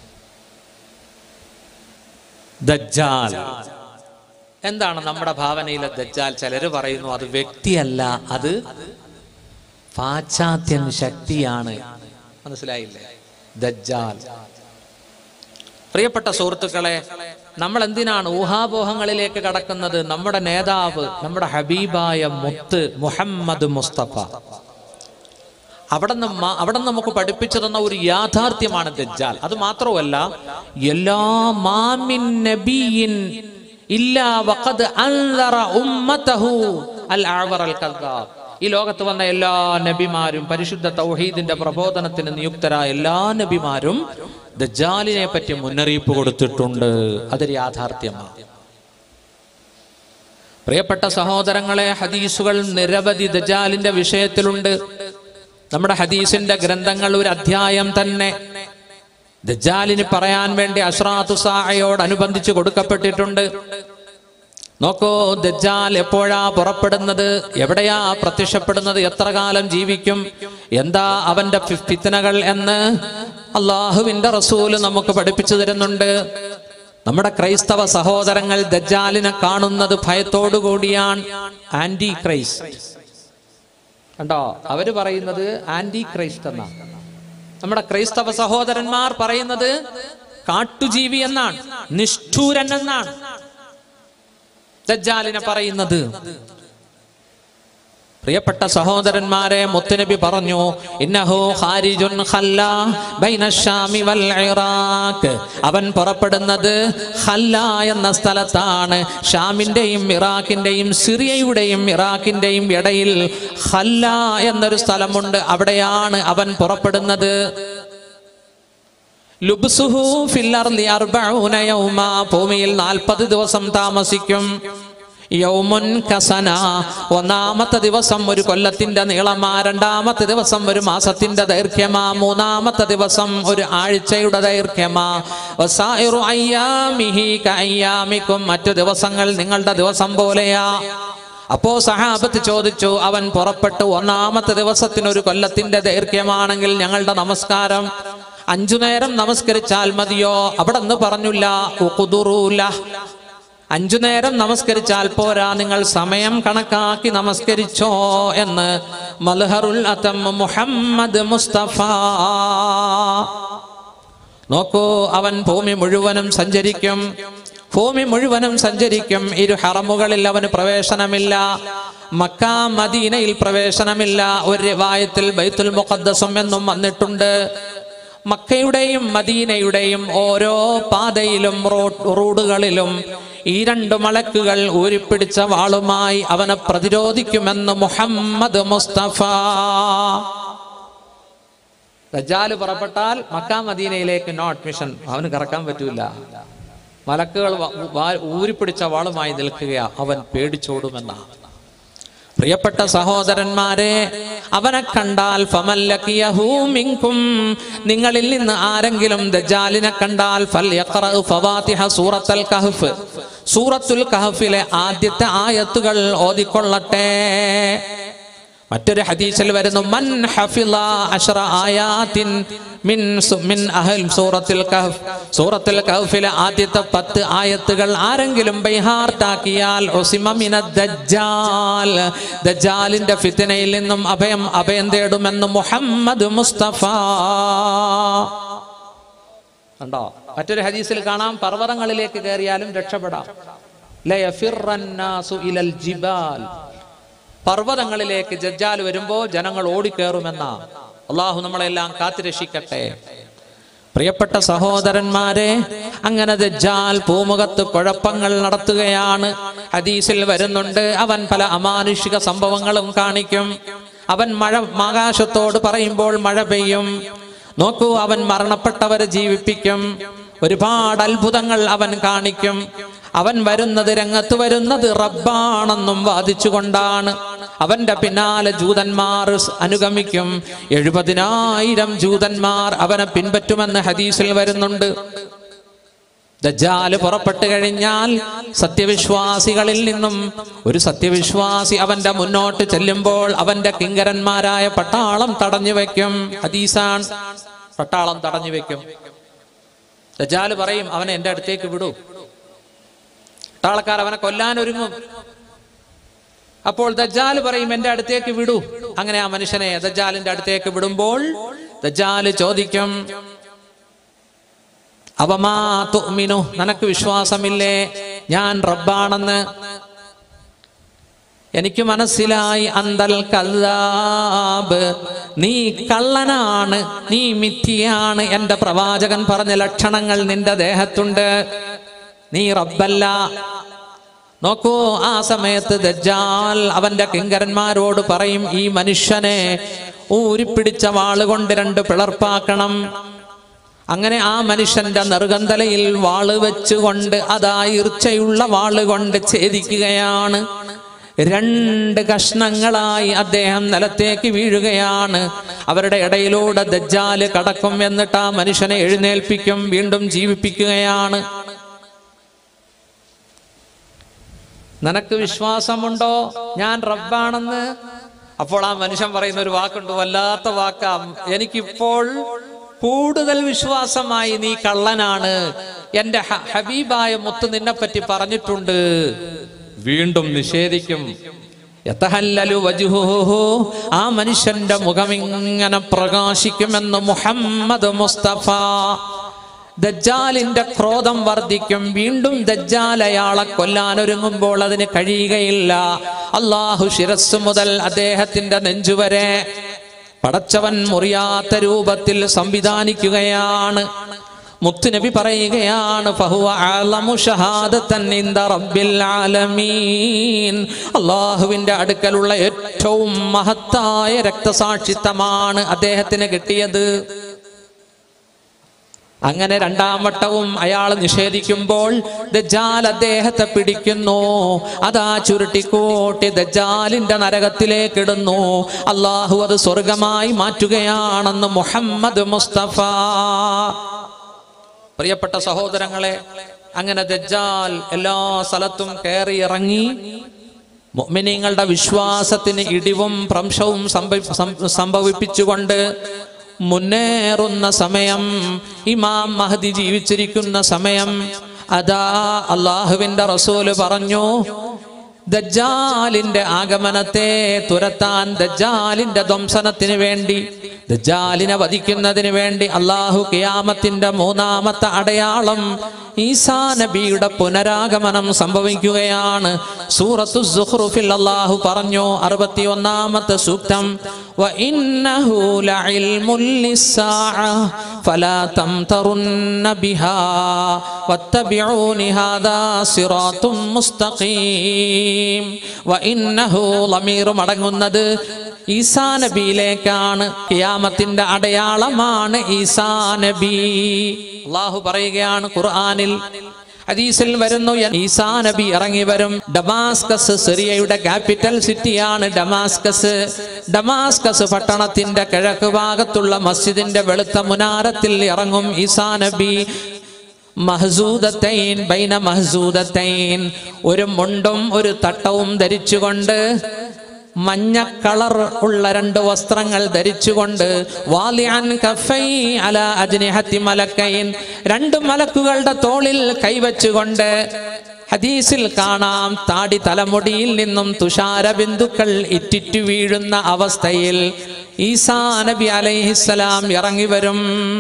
Speaker 1: ദജ്ജാൽ എന്താണ് നമ്മുടെ ഭാവനയിലെ ദജ്ജാൽ ചിലര് പറയുന്നു അത് വ്യക്തിയല്ല അത് പാശ്ചാത്യൻ ശക്തിയാണ് മനസ്സിലായില്ലേ ദജ്ജാൽ പ്രിയപ്പെട്ട സുഹൃത്തുക്കളെ നമ്മൾ എന്തിനാണ് ഊഹാപോഹങ്ങളിലേക്ക് കടക്കുന്നത് നമ്മുടെ നേതാവ് നമ്മുടെ ഹബീബായ മുത്ത് മുഹമ്മദ് മുസ്തഫ അവിടെ നിന്ന് അവിടെ നമുക്ക് പഠിപ്പിച്ചു തന്ന ഒരു യാഥാർത്ഥ്യമാണ് ദജ്ജാൽ അത് മാത്രമല്ല എല്ലാ മാമിൻ നബിയിൻ ഇല്ലാ വഖദ് അൻദറ ഉമ്മതഹു അൽ അഅ്വർ അൽ കദ്ദാബ് ഈ ലോകത്ത് വന്ന എല്ലാ നബിമാരും പരിശുദ്ധ തൗഹീദിന്റെ പ്രബോധനത്തിന് നിയുക്തരായ എല്ലാ നബിമാരും ദജ്ജാലിനെ പറ്റി മുന്നറിയിപ്പ് കൊടുത്തിട്ടുണ്ട് അതൊരു യാഥാർത്ഥ്യമാണ് പ്രിയപ്പെട്ട സഹോദരങ്ങളെ ഹദീസുകൾ നിരവധി ദജാലിന്റെ വിഷയത്തിലുണ്ട് നമ്മുടെ ഹദീസിന്റെ ഗ്രന്ഥങ്ങൾ ഒരു അധ്യായം തന്നെ ദജാലിന് പറയാൻ വേണ്ടി അഷ്റാത്തു സാഹയോടനുബന്ധിച്ച് കൊടുക്കപ്പെട്ടിട്ടുണ്ട് നോക്കൂ ദജ്ജാൽ എപ്പോഴാ പുറപ്പെടുന്നത് എവിടെയാ പ്രത്യക്ഷപ്പെടുന്നത് എത്ര കാലം ജീവിക്കും എന്താ അവന്റെ ഫി- ഫിത്നകൾ എന്ന് അള്ളാഹുവിന്റെ റസൂല് നമുക്ക് പഠിപ്പിച്ചു തരുന്നുണ്ട് നമ്മുടെ ക്രൈസ്തവ സഹോദരങ്ങൾ ദജ്ജാലിനെ കാണുന്നത് ഭയത്തോടു കൂടിയാണ് ആന്റി ക്രൈസ്റ്റ് കണ്ടോ അവര് പറയുന്നത് ആന്റി ക്രൈസ്റ്റ് എന്നാണ് നമ്മുടെ ക്രൈസ്തവ സഹോദരന്മാർ പറയുന്നത് കാട്ടുജീവി എന്നാണ് നിഷ്ഠൂരൻ എന്നാണ് ദജ്ജാലിനെ പറയുന്നത് പ്രിയപ്പെട്ട സഹോദരന്മാരെ മുത്തുനബി പറഞ്ഞു ഇന്നഹു ഖാരിജുൻ ഖല്ലാ ബൈന ശാമി വൽ ഇറാഖ് അവൻ പുറപ്പെടുന്നത് ഖല്ല എന്ന സ്ഥലത്താണ് ഷാമിന്റെയും ഇറാഖിന്റെയും സിറിയയുടെയും ഇറാഖിന്റെയും ഇടയിൽ ഖല്ല എന്നൊരു സ്ഥലമുണ്ട് അവിടെയാണ് അവൻ പുറപ്പെടുന്നത് ലുബ്സുഹു ഫിൽ അർളി അർബഊന യൗമ ഭൂമിയിൽ നാൽപ്പത് ദിവസം താമസിക്കും യൗമുൻ കസന ഒന്നാമത്തെ ദിവസം ഒരു കൊല്ലത്തിന്റെ നീളമാ രണ്ടാമത്തെ ദിവസം ഒരു മാസത്തിന്റെ ദൈർഘ്യമാ മൂന്നാമത്തെ ദിവസം ഒരു ആഴ്ചയുടെ ദൈർഘ്യമാ വസായിറു അയ്യാമിഹി കഅയ്യാമിക്കും മറ്റു ദിവസങ്ങൾ നിങ്ങളുടെ ദിവസം പോലെയാ അപ്പോ സഹാബത്ത് ചോദിച്ചു അവൻ പുറപ്പെട്ടു ഒന്നാമത്തെ ദിവസത്തിന് ഒരു കൊല്ലത്തിന്റെ ദൈർഘ്യമാണെങ്കിൽ ഞങ്ങളുടെ നമസ്കാരം അഞ്ചു നേരം നമസ്കരിച്ചാൽ മതിയോ അവിടെ നിന്ന് പറഞ്ഞില്ല ഉഖുദുറൂല. അഞ്ചു നേരം നമസ്കരിച്ചാൽ പോരാ നിങ്ങൾ സമയം കണക്കാക്കി നമസ്കരിച്ചോ എന്ന് മൽഹറുൽ അതം മുഹമ്മദ് മുസ്തഫ നോക്കൂ അവൻ ഭൂമി മുഴുവനും സഞ്ചരിക്കും ഭൂമി മുഴുവനും സഞ്ചരിക്കും ഇരു ഹറമുകളിൽ അവന് പ്രവേശനമില്ല മക്ക മദീനയിൽ പ്രവേശനമില്ല ഒരു റിവായത്തിൽ ബൈത്തുൽ മുഖദ്ദസം എന്നും വന്നിട്ടുണ്ട് മക്കയുടെയും മദീനയുടെയും ഓരോ പാതയിലും റോ- റോഡുകളിലും ഈ രണ്ട് മലക്കുകൾ ഊരിപ്പിടിച്ച വാളുമായി അവനെ പ്രതിരോധിക്കുമെന്ന് മുഹമ്മദ് മുസ്തഫ ദജാല് പുറപ്പെട്ടാൽ മക്ക മദീനയിലേക്ക് നോ അഡ്മിഷൻ അവന് കറക്കാൻ പറ്റൂല മലക്കുകൾ വ- വാ- ഊരിപ്പിടിച്ച വാളുമായി നിൽക്കുകയാ അവൻ പേടിച്ചോടുമെന്ന പ്രിയപ്പെട്ട സഹോദരന്മാരെ അവനെ കണ്ടാൽ ഫമല്ലഖിയഹു മിൻകും നിങ്ങളിൽ നിന്ന് ആരെങ്കിലും ദജ്ജാലിനെ കണ്ടാൽ ഫൽയഖറഉ ഫവാത്തിഹ സൂറത്തുൽ കഹ്ഫ് സൂറത്തുൽ കഹ്ഫിലെ ആദ്യത്തെ ആയത്തുകൾ ഓതിക്കൊള്ളട്ടെ മറ്റൊരു ഹദീസിൽ വരുന്നു മൻ ഹഫിള അശ്റ ആയാത്തിൻ മിൻ സു- മിൻ അഹൽ സൂറത്തുൽ കഹ്ഫ് സൂറത്തുൽ കഹ്ഫിലെ ആദ്യത്തെ പത്ത് ആയത്തുകൾ ആരെങ്കിലും ബൈഹാർട്ടാക്കിയാൽ ഉസിമ മിന ദജ്ജാൽ ദജ്ജാലിന്റെ ഫിത്നയിൽ നിന്നും അഭയം അഭയം തേടുമെന്ന് മുഹമ്മദ് മുസ്തഫ കണ്ടോ മറ്റൊരു ഹദീസിൽ കാണാം പർവ്വതങ്ങളിലേക്ക് കയറിയാലും രക്ഷപ്പെടാം ലയഫിറന്നാസു ഇലൽ ജിബാൽ പർവ്വതങ്ങളിലേക്ക് ജജ്ജാൽ വരുമ്പോ ജനങ്ങൾ ഓടിക്കേറുമെന്ന അള്ളാഹു നമ്മളെല്ലാം കാത്തുരക്ഷിക്കട്ടെ പ്രിയപ്പെട്ട സഹോദരന്മാരെ അങ്ങനെ ദജ്ജാൽ പൂമുഖത്ത് കുഴപ്പങ്ങൾ നടത്തുകയാണ് ഹദീസിൽ വരുന്നുണ്ട് അവൻ പല അമാനുഷിക സംഭവങ്ങളും കാണിക്കും അവൻ മഴ ആകാശത്തോട് പറയുമ്പോൾ മഴ പെയ്യും നോക്കൂ അവൻ മരണപ്പെട്ടവരെ ജീവിപ്പിക്കും ഒരുപാട് അത്ഭുതങ്ങൾ അവൻ കാണിക്കും അവൻ വരുന്നത് രംഗത്ത് വരുന്നത് റബ്ബാണെന്നും വാദിച്ചുകൊണ്ടാണ് അവന്റെ പിന്നാലെ ജൂതന്മാർ അനുഗമിക്കും എഴുപതിനായിരം ജൂതന്മാർ അവനെ പിൻപറ്റുമെന്ന് ഹദീസിൽ വരുന്നുണ്ട് ദജ്ജാല് പുറപ്പെട്ടു കഴിഞ്ഞാൽ സത്യവിശ്വാസികളിൽ നിന്നും ഒരു സത്യവിശ്വാസി അവന്റെ മുന്നോട്ട് ചെല്ലുമ്പോൾ അവന്റെ കിങ്കരന്മാരായ പട്ടാളം തടഞ്ഞു വെക്കും ഹദീസാൻ പട്ടാളം തടഞ്ഞു വെക്കും ദജ്ജാല് പറയും അവനെ എന്റെ അടുത്തേക്ക് വിടൂ പട്ടാളക്കാർ അവനെ കൊല്ലാൻ ഒരുങ്ങും അപ്പോൾ ദജ്ജാല് പറയും എന്റെ അടുത്തേക്ക് വിടൂ അങ്ങനെ ആ മനുഷ്യനെ ദജ്ജാലിന്റെ അടുത്തേക്ക് വിടുമ്പോൾ ദജ്ജാല് ചോദിക്കും അവമാ തുഅ്മിനു നിനക്ക് വിശ്വാസമില്ലേ ഞാൻ റബ്ബാണെന്ന് എനിക്ക് മനസ്സിലായി അന്തൽ കല്ലാബ് നീ കള്ളനാണ് നീ മിഥ്യയാണ് എന്റെ പ്രവാചകൻ പറഞ്ഞ ലക്ഷണങ്ങൾ നിന്റെ ദേഹത്തുണ്ട് നീ റബ്ബല്ല നോക്കൂ ആ സമയത്ത് ദജ്ജാൽ അവന്റെ കിങ്കരന്മാരോട് പറയും ഈ മനുഷ്യനെ ഊരിപ്പിടിച്ച വാളുകൊണ്ട് രണ്ട് പിളർപ്പാക്കണം അങ്ങനെ ആ മനുഷ്യന്റെ നെറുകന്തലയിൽ വാള് വെച്ചുകൊണ്ട് അതാ ഈർച്ചയുള്ള വാള് കൊണ്ട് ഛേദിക്കുകയാണ് രണ്ട് കഷ്ണങ്ങളായി അദ്ദേഹം നിലത്തേക്ക് വീഴുകയാണ് അവരുടെ ഇടയിലൂടെ ദജ്ജാല് കടക്കും എന്നിട്ട് ആ മനുഷ്യനെ എഴുന്നേൽപ്പിക്കും വീണ്ടും ജീവിപ്പിക്കുകയാണ് നിനക്ക് വിശ്വാസമുണ്ടോ ഞാൻ റബ്ബാണെന്ന് അപ്പോൾ ആ മനുഷ്യൻ പറയുന്ന ഒരു വാക്കുണ്ട് വല്ലാത്ത വാക്കാം എനിക്കിപ്പോൾ കൂടുതൽ വിശ്വാസമായി നീ കള്ളനാണ് എന്റെ ഹ- ഹബീബായ മുത്ത് നിന്നെ പറ്റി പറഞ്ഞിട്ടുണ്ട് വീണ്ടും നിഷേധിക്കും യതഹല്ലലു വജ്ഹുഹു. ആ മനുഷ്യന്റെ മുഖം ഇങ്ങനെ പ്രകാശിക്കുമെന്ന് മുഹമ്മദ് മുസ്തഫ ദജ്ജാലിന്റെ ക്രോധം വർദ്ധിക്കും വീണ്ടും ദജ്ജാൽ അയാളെ കൊല്ലാൻ ഒരുങ്ങുമ്പോൾ അതിന് കഴിയുകയില്ല അള്ളാഹു ശിരസ് മുതൽ അദ്ദേഹത്തിന്റെ നെഞ്ചുവരെ പടച്ചവൻ മുറിയാത്ത രൂപത്തിൽ സംവിധാനിക്കുകയാണ് മുത്തുനബി പറയുകയാണ് ഫഹുവ അഅലമു ഷഹാദത്തൻ ഇൻദ റബ്ബിൽ ആലമീൻ അള്ളാഹുവിന്റെ അടുക്കലുള്ള ഏറ്റവും മഹത്തായ രക്തസാക്ഷിത്വമാണ് അദ്ദേഹത്തിന് കിട്ടിയത് അങ്ങനെ രണ്ടാം വട്ടവും അയാൾ നിഷേധിക്കുമ്പോൾ ദജ്ജാൽ അദ്ദേഹത്തെ പിടിക്കുന്നു അതാ ചുരുട്ടിക്കൂട്ടി ദജ്ജാലിന്റെ നരകത്തിലേക്ക് ഇടുന്നു അള്ളാഹു അത് സ്വർഗമായി മാറ്റുകയാണെന്ന് മുഹമ്മദ് മുസ്തഫ പ്രിയപ്പെട്ട സഹോദരങ്ങളെ അങ്ങനെ ദജ്ജാൽ എല്ലാ സ്ഥലത്തും കയറി ഇറങ്ങി മുഅ്മിനീങ്ങളുടെ വിശ്വാസത്തിന് ഇടിവും ഭ്രംശവും സംഭവി- സം- സംഭവിപ്പിച്ചുകൊണ്ട് മുന്നേറുന്ന സമയം ഇമാം മഹദി ജീവിച്ചിരിക്കുന്ന സമയം അതാ അള്ളാഹുവിന്റെ റസൂല് പറഞ്ഞു ദജ്ജാലിന്റെ ആഗമനത്തെ തുരത്താൻ ദജ്ജാലിന്റെ ധ്വംസനത്തിന് വേണ്ടി ദജ്ജാലിനെ വധിക്കുന്നതിന് വേണ്ടി അള്ളാഹു കിയാമത്തിന്റെ മൂന്നാമത്തെ അടയാളം ഈസാ നബിയുടെ പുനരാഗമനം സംഭവിക്കുകയാണ് സൂറത്തു സുഹ്റുഫിൽ അള്ളാഹു പറഞ്ഞു അറുപത്തി ഒന്നാമത്തെ സൂക്തം وإنه لعلم للساعة فلا تمترن بها واتبعون هذا صراط مستقيم وإنه ضمير മടങ്ങുന്നത് ഈസാ നബിയിലേക്കാണ് കിയാമത്തിന്റെ അടയാളമാണ് ഈസാ നബി അള്ളാഹു പറയുകയാണ് ഖുർആനിൽ ഹദീസിൽ വരുന്നു ഈസാ നബി ഇറങ്ങി വരും ഡമാസ്കസ് സിറിയയുടെ ക്യാപിറ്റൽ സിറ്റിയാണ് ഡമാസ്കസ് ഡമാസ്കസ് പട്ടണത്തിന്റെ കിഴക്ക് ഭാഗത്തുള്ള മസ്ജിദിന്റെ വെളുത്ത മുനാരത്തിൽ ഇറങ്ങും ഈസാ നബി മഹസൂദത്തൈൻ ബൈന മഹസൂദത്തൈൻ ഒരു മുണ്ടും ഒരു തട്ടവും ധരിച്ചുകൊണ്ട് മഞ്ഞ കളർ ഉള്ള രണ്ട് വസ്ത്രങ്ങൾ ധരിച്ചുകൊണ്ട് വാലിഅൻ കഫൈ അല അജ്നിഹത്തി മലക്കൈൻ രണ്ട് മലക്കുകളുടെ തോളിൽ കൈവച്ചുകൊണ്ട് ഹദീസിൽ കാണാം താടി തലമുടിയിൽ നിന്നും തുഷാര ബിന്ദുക്കൾ ഇറ്റിറ്റു വീഴുന്ന അവസ്ഥയിൽ ഈസാ നബി അലൈഹിസ്സലാം ഇറങ്ങി വരും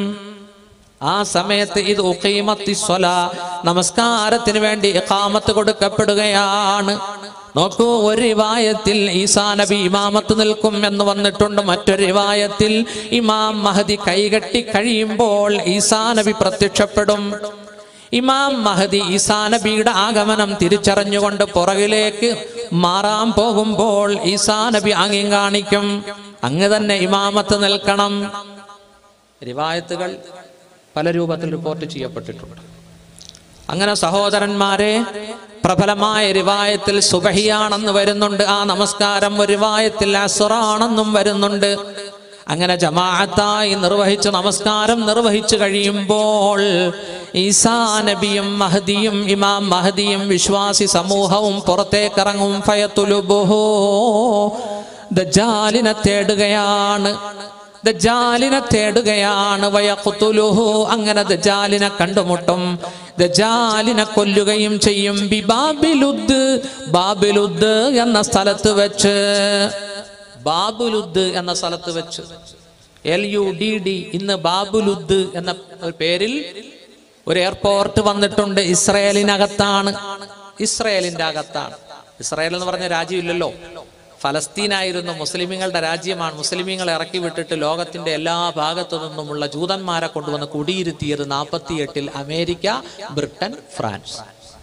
Speaker 1: ആ സമയത്ത് ഇത് ഉഖീമത്തി സ്വലാ നമസ്കാരത്തിന് വേണ്ടി ഇഖാമത്ത് കൊടുക്കപ്പെടുകയാണ് നോക്കൂ ഒരു റിവായത്തിൽ ഈസാ നബി ഇമാമത്ത് നിൽക്കും എന്ന് വന്നിട്ടുണ്ട് മറ്റൊരു റിവായത്തിൽ ഇമാം മഹദി കൈകെട്ടി കഴിയുമ്പോൾ ഈസാ നബി പ്രത്യക്ഷപ്പെടും ഇമാം മഹദി ഈസാ നബിയുടെ ആഗമനം തിരിച്ചറിഞ്ഞുകൊണ്ട് പുറകിലേക്ക് മാറാൻ പോകുമ്പോൾ ഈസാ നബി ആംഗ്യം കാണിക്കും അങ്ങ് തന്നെ ഇമാമത്ത് നിൽക്കണം റിവായത്തുകൾ പല രൂപത്തിൽ റിപ്പോർട്ട് ചെയ്യപ്പെട്ടിട്ടുണ്ട് അങ്ങനെ സഹോദരന്മാരെ പ്രബലമായ റിവായത്തിൽ സുബഹിയാണെന്ന് വരുന്നുണ്ട് ആ നമസ്കാരം ഒരു റിവായത്തിൽ അസുറാണെന്നും വരുന്നുണ്ട് അങ്ങനെ ജമാഅത്തായി നിർവഹിച്ച് നമസ്കാരം നിർവഹിച്ചു കഴിയുമ്പോൾ ഈസാ നബിയും മഹദിയും ഇമാം മഹദിയും വിശ്വാസി സമൂഹവും പുറത്തേക്കിറങ്ങും ഫയത്തുലുബുഹോ ദജാലിനെ തേടുകയാണ് ദജാലിനെ തേടുകയാണ് വയഖുതുലുഹു അങ്ങനെ ദജാലിനെ കണ്ടുമുട്ടും ദജാലിനെ കൊല്ലുകയും ചെയ്യും ബിബാബിലുദ് ബാബിലുദ് എന്ന സ്ഥലത്ത് വെച്ച് ബാബുലുദ് എന്ന സ്ഥലത്ത് വെച്ച് എൽ യു ഡി ഡി ഇന്ന് ബാബുലുദ് എന്ന ഒരു പേരിൽ ഒരു എയർപോർട്ട് വന്നിട്ടുണ്ട് ഇസ്രയേലിനകത്താണ് ഇസ്രയേലിന്റെ അകത്താണ് ഇസ്രയേൽ എന്ന് പറഞ്ഞ രാജ്യമില്ലല്ലോ ഫലസ്തീനായിരുന്നു മുസ്ലിമീങ്ങളുടെ രാജ്യമാണ് മുസ്ലിമീങ്ങളെ ഇറക്കി വിട്ടിട്ട് ലോകത്തിന്റെ എല്ലാ ഭാഗത്തു നിന്നുമുള്ള ജൂതന്മാരെ കൊണ്ടുവന്ന് കുടിയിരുത്തിയത് നാൽപ്പത്തി എട്ടിൽ അമേരിക്ക ബ്രിട്ടൻ ഫ്രാൻസ്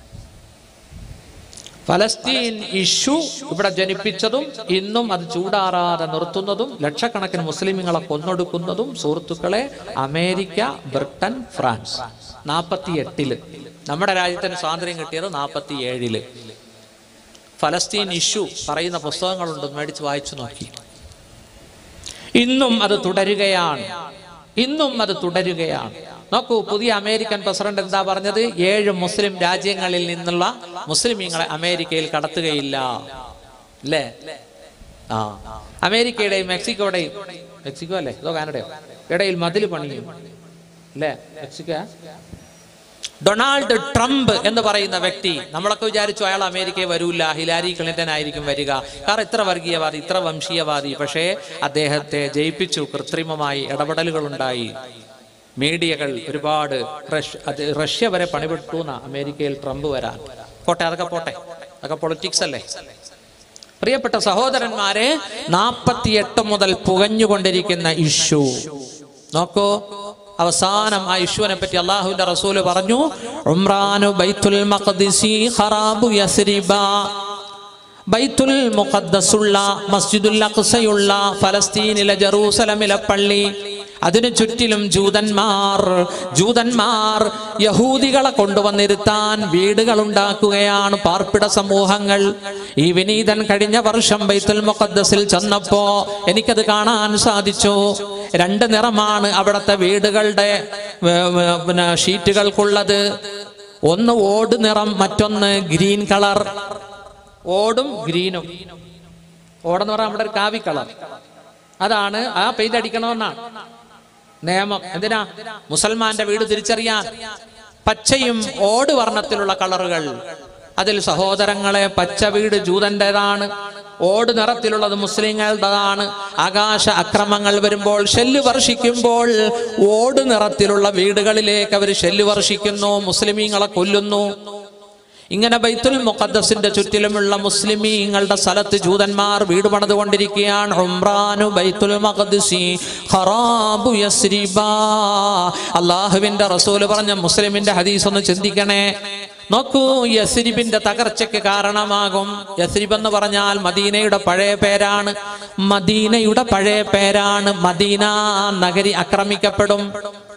Speaker 1: ഫലസ്തീൻ ഇഷ്യൂ ഇവിടെ ജനിപ്പിച്ചതും ഇന്നും അത് ചൂടാറാതെ നിർത്തുന്നതും ലക്ഷക്കണക്കിന് മുസ്ലിമുകളെ കൊന്നൊടുക്കുന്നതും സുഹൃത്തുക്കളെ അമേരിക്ക ബ്രിട്ടൻ ഫ്രാൻസ് നാൽപ്പത്തി എട്ടില് നമ്മുടെ രാജ്യത്തിന് സ്വാതന്ത്ര്യം കിട്ടിയത് നാൽപ്പത്തി ഏഴില് ഫലസ്തീൻ ഇഷ്യൂ പറയുന്ന പുസ്തകങ്ങളുണ്ട് മേടിച്ച് വായിച്ചു നോക്കി ഇന്നും അത് തുടരുകയാണ് ഇന്നും അത് തുടരുകയാണ് നോക്കൂ പുതിയ അമേരിക്കൻ പ്രസിഡന്റ് എന്താ പറഞ്ഞത് ഏഴ് മുസ്ലിം രാജ്യങ്ങളിൽ നിന്നുള്ള മുസ്ലിമീങ്ങളെ അമേരിക്കയിൽ കടത്തുകയില്ല അല്ലേ ആ അമേരിക്കയുടെയും മെക്സിക്കോയുടെയും മെക്സിക്കോ അല്ലേ അതോ കാനഡയോ ഇടയിൽ മതിൽ പണിയും അല്ലേ മെക്സിക്കോ ഡൊണാൾഡ് ട്രംപ് എന്ന് പറയുന്ന വ്യക്തി നമ്മളൊക്കെ വിചാരിച്ചു അയാൾ അമേരിക്കയിൽ വരൂല ഹിലാരി ക്ലിന്റൺ ആയിരിക്കും വരിക കാരണം ഇത്ര വർഗീയവാദി ഇത്ര വംശീയവാദി പക്ഷേ അദ്ദേഹത്തെ ജയിപ്പിച്ചു കൃത്രിമമായി ഇടപെടലുകൾ ഉണ്ടായി മീഡിയകൾ ഒരുപാട് റഷ്യ അത് റഷ്യ വരെ പണിപെട്ടു എന്നാ അമേരിക്കയിൽ ട്രംപ് വരാൻ പോട്ടെ അതൊക്കെ പോട്ടെ അതൊക്കെ പൊളിറ്റിക്സ് അല്ലേ പ്രിയപ്പെട്ട സഹോദരന്മാരെ നാൽപ്പത്തിയെട്ട് മുതൽ പുകഞ്ഞുകൊണ്ടിരിക്കുന്ന ഇഷ്യൂ നോക്കൂ അവസാനം ആ ഇഷ്യുവിനെ പറ്റി അള്ളാഹുവിന്റെ റസൂല് പറഞ്ഞു ഉംറാനു ബൈത്തുൽ മഖ്ദിസി ഖറാബു യസ്രിബ ബൈത്തുൽ മുഖദ്ദസുള്ള മസ്ജിദുൽ അഖ്സയുള്ള ഫലസ്തീനിലെ ജറൂസലമിലെ പള്ളി അതിനു ചുറ്റിലും ജൂതന്മാർ ജൂതന്മാർ യഹൂദികളെ കൊണ്ടുവന്നിരുത്താൻ വീടുകൾ ഉണ്ടാക്കുകയാണ് പാർപ്പിട സമൂഹങ്ങൾ ഈ വിനീതൻ കഴിഞ്ഞ വർഷം ബൈത്തുൽ മുഖദ്ദസിൽ ചെന്നപ്പോ എനിക്കത് കാണാൻ സാധിച്ചു രണ്ട് നിറമാണ് അവിടുത്തെ വീടുകളുടെ ഏ, ഏ, പിന്നെ ഷീറ്റുകൾക്കുള്ളത് ഒന്ന് ഓട് നിറം മറ്റൊന്ന് ഗ്രീൻ കളർ ഓടും ഗ്രീനും ഓടെന്ന് പറഞ്ഞാൽ നമ്മുടെ ഒരു കാവി കളർ അതാണ് ആ പെയിന്റ് അടിക്കണമെന്നാണ് നിയമം എന്തിനാ മുസൽമാന്റെ വീട് തിരിച്ചറിയാൻ പച്ചയും ഓട് വർണ്ണത്തിലുള്ള കളറുകൾ അതിൽ സഹോദരങ്ങളെ പച്ച വീട് ജൂതന്റേതാണ് ഓട് നിറത്തിലുള്ളത് മുസ്ലിങ്ങളുടേതാണ് ആകാശ അക്രമങ്ങൾ വരുമ്പോൾ ഷെല്ല് വർഷിക്കുമ്പോൾ ഓട് നിറത്തിലുള്ള വീടുകളിലേക്ക് അവർ ഷെല്ല് വർഷിക്കുന്നു മുസ്ലിമീങ്ങളെ കൊല്ലുന്നു ഇങ്ങനെ ബൈത്തുൽ മുഖദ്ദസിന്റെ ചുറ്റിലുമുള്ള മുസ്ലിമീങ്ങളുടെ സ്ഥലത്ത് ജൂതന്മാർ വീട് പണിതുകൊണ്ടിരിക്കുകയാണ് ഉംറാനു ബൈത്തുൽ മഖദ്ദിസി ഖറാബു യസ്രിബ അള്ളാഹുവിന്റെ റസൂല് പറഞ്ഞ മുസ്ലിമിന്റെ ഹദീസ് ഒന്ന് ചിന്തിക്കണേ നോക്കൂ യസ്രിബിന്റെ തകർച്ചയ്ക്ക് കാരണമാകും യസ്രിബ് എന്ന് പറഞ്ഞാൽ മദീനയുടെ പഴയ പേരാണ് മദീനയുടെ പഴയ പേരാണ് മദീന നഗരി ആക്രമിക്കപ്പെടും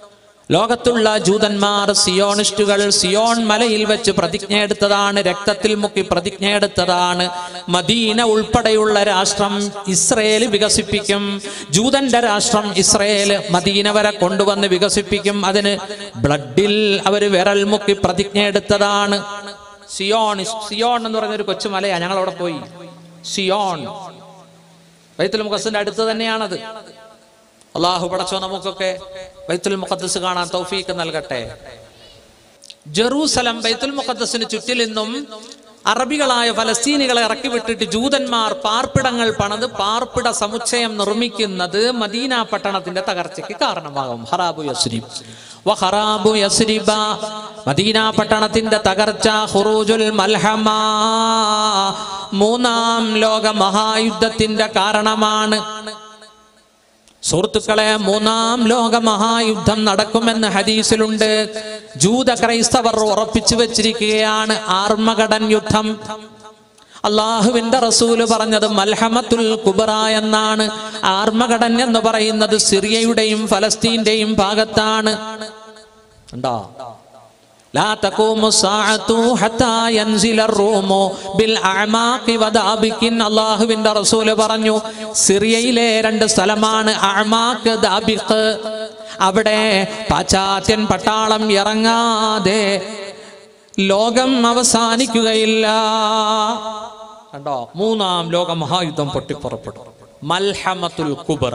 Speaker 1: ലോകത്തുള്ള ജൂതന്മാർ സിയോണിസ്റ്റുകൾ സിയോൺ മലയിൽ വെച്ച് പ്രതിജ്ഞയെടുത്തതാണ് രക്തത്തിൽ മുക്കി പ്രതിജ്ഞയെടുത്തതാണ് മദീന ഉൾപ്പെടെയുള്ള രാഷ്ട്രം ഇസ്രയേൽ വികസിപ്പിക്കും ജൂതന്റെ രാഷ്ട്രം ഇസ്രയേൽ മദീന വരെ കൊണ്ടുവന്ന് വികസിപ്പിക്കും അതിന് ബ്ലഡിൽ അവർ വിരൽ മുക്കി പ്രതിജ്ഞയെടുത്തതാണ് സിയോൺ സിയോൺ എന്ന് പറയുന്ന ഒരു കൊച്ചുമലയാ ഞങ്ങൾ അവിടെ പോയി സിയോൺ ബൈത്തുൽ മുഖസിന്റെ അടുത്ത് തന്നെയാണത് അള്ളാഹു പടച്ചോ നമുക്കൊക്കെ ബൈത്തുൽ മുഖദ്ദസ് കാണാൻ തൗഫീക്ക് നൽകട്ടെ ജെറൂസലം ബൈത്തുൽ മുഖദ്ദസിന് ചുറ്റിൽ നിന്നും അറബികളായ ഫലസ്തീനികളെ ഇറക്കി വിട്ടിട്ട് ജൂതന്മാർ പാർപ്പിടങ്ങൾ പണിത് പാർപ്പിട സമുച്ചയം നിർമ്മിക്കുന്നത് മദീന പട്ടണത്തിന്റെ തകർച്ചയ്ക്ക് കാരണമാകും ഹറാബു യസ്രിബ് വഹറാബു യസ്രിബ മദീന പട്ടണത്തിന്റെ തകർച്ച ഹുറൂജുൽ മൽഹമ മൂന്നാം ലോക മഹായുദ്ധത്തിന്റെ കാരണമാണ് സുഹൃത്തുക്കളെ മൂന്നാം ലോക മഹായുദ്ധം നടക്കുമെന്ന് ഹദീസിലുണ്ട് ജൂത ക്രൈസ്തവർ ഉറപ്പിച്ചു വെച്ചിരിക്കുകയാണ് ആർമകടൻ യുദ്ധം അള്ളാഹുവിന്റെ റസൂല് പറഞ്ഞത് മൽഹമത്തുൽ കുബറ എന്നാണ് ആർമകടൻ എന്ന് പറയുന്നത് സിറിയയുടെയും ഫലസ്തീന്റെയും ഭാഗത്താണ് ഉണ്ടോ لا تقوم الساعة حتى ينزل الروم بالأعماق وذابك അള്ളാഹുവിന്റെ റസൂല് പറഞ്ഞു സിറിയയിലെ രണ്ട് സ്ഥലമാണ് അഅമാക്ക് ദാബിഖ് അവിടെ പാശ്ചാത്യൻ പട്ടാളം ഇറങ്ങാതെ ലോകം അവസാനിക്കുകയില്ല കണ്ടോ മൂന്നാം ലോക മഹായുദ്ധം പൊട്ടിപ്പുറപ്പെടും മൽഹമത്തുൽ കുബറ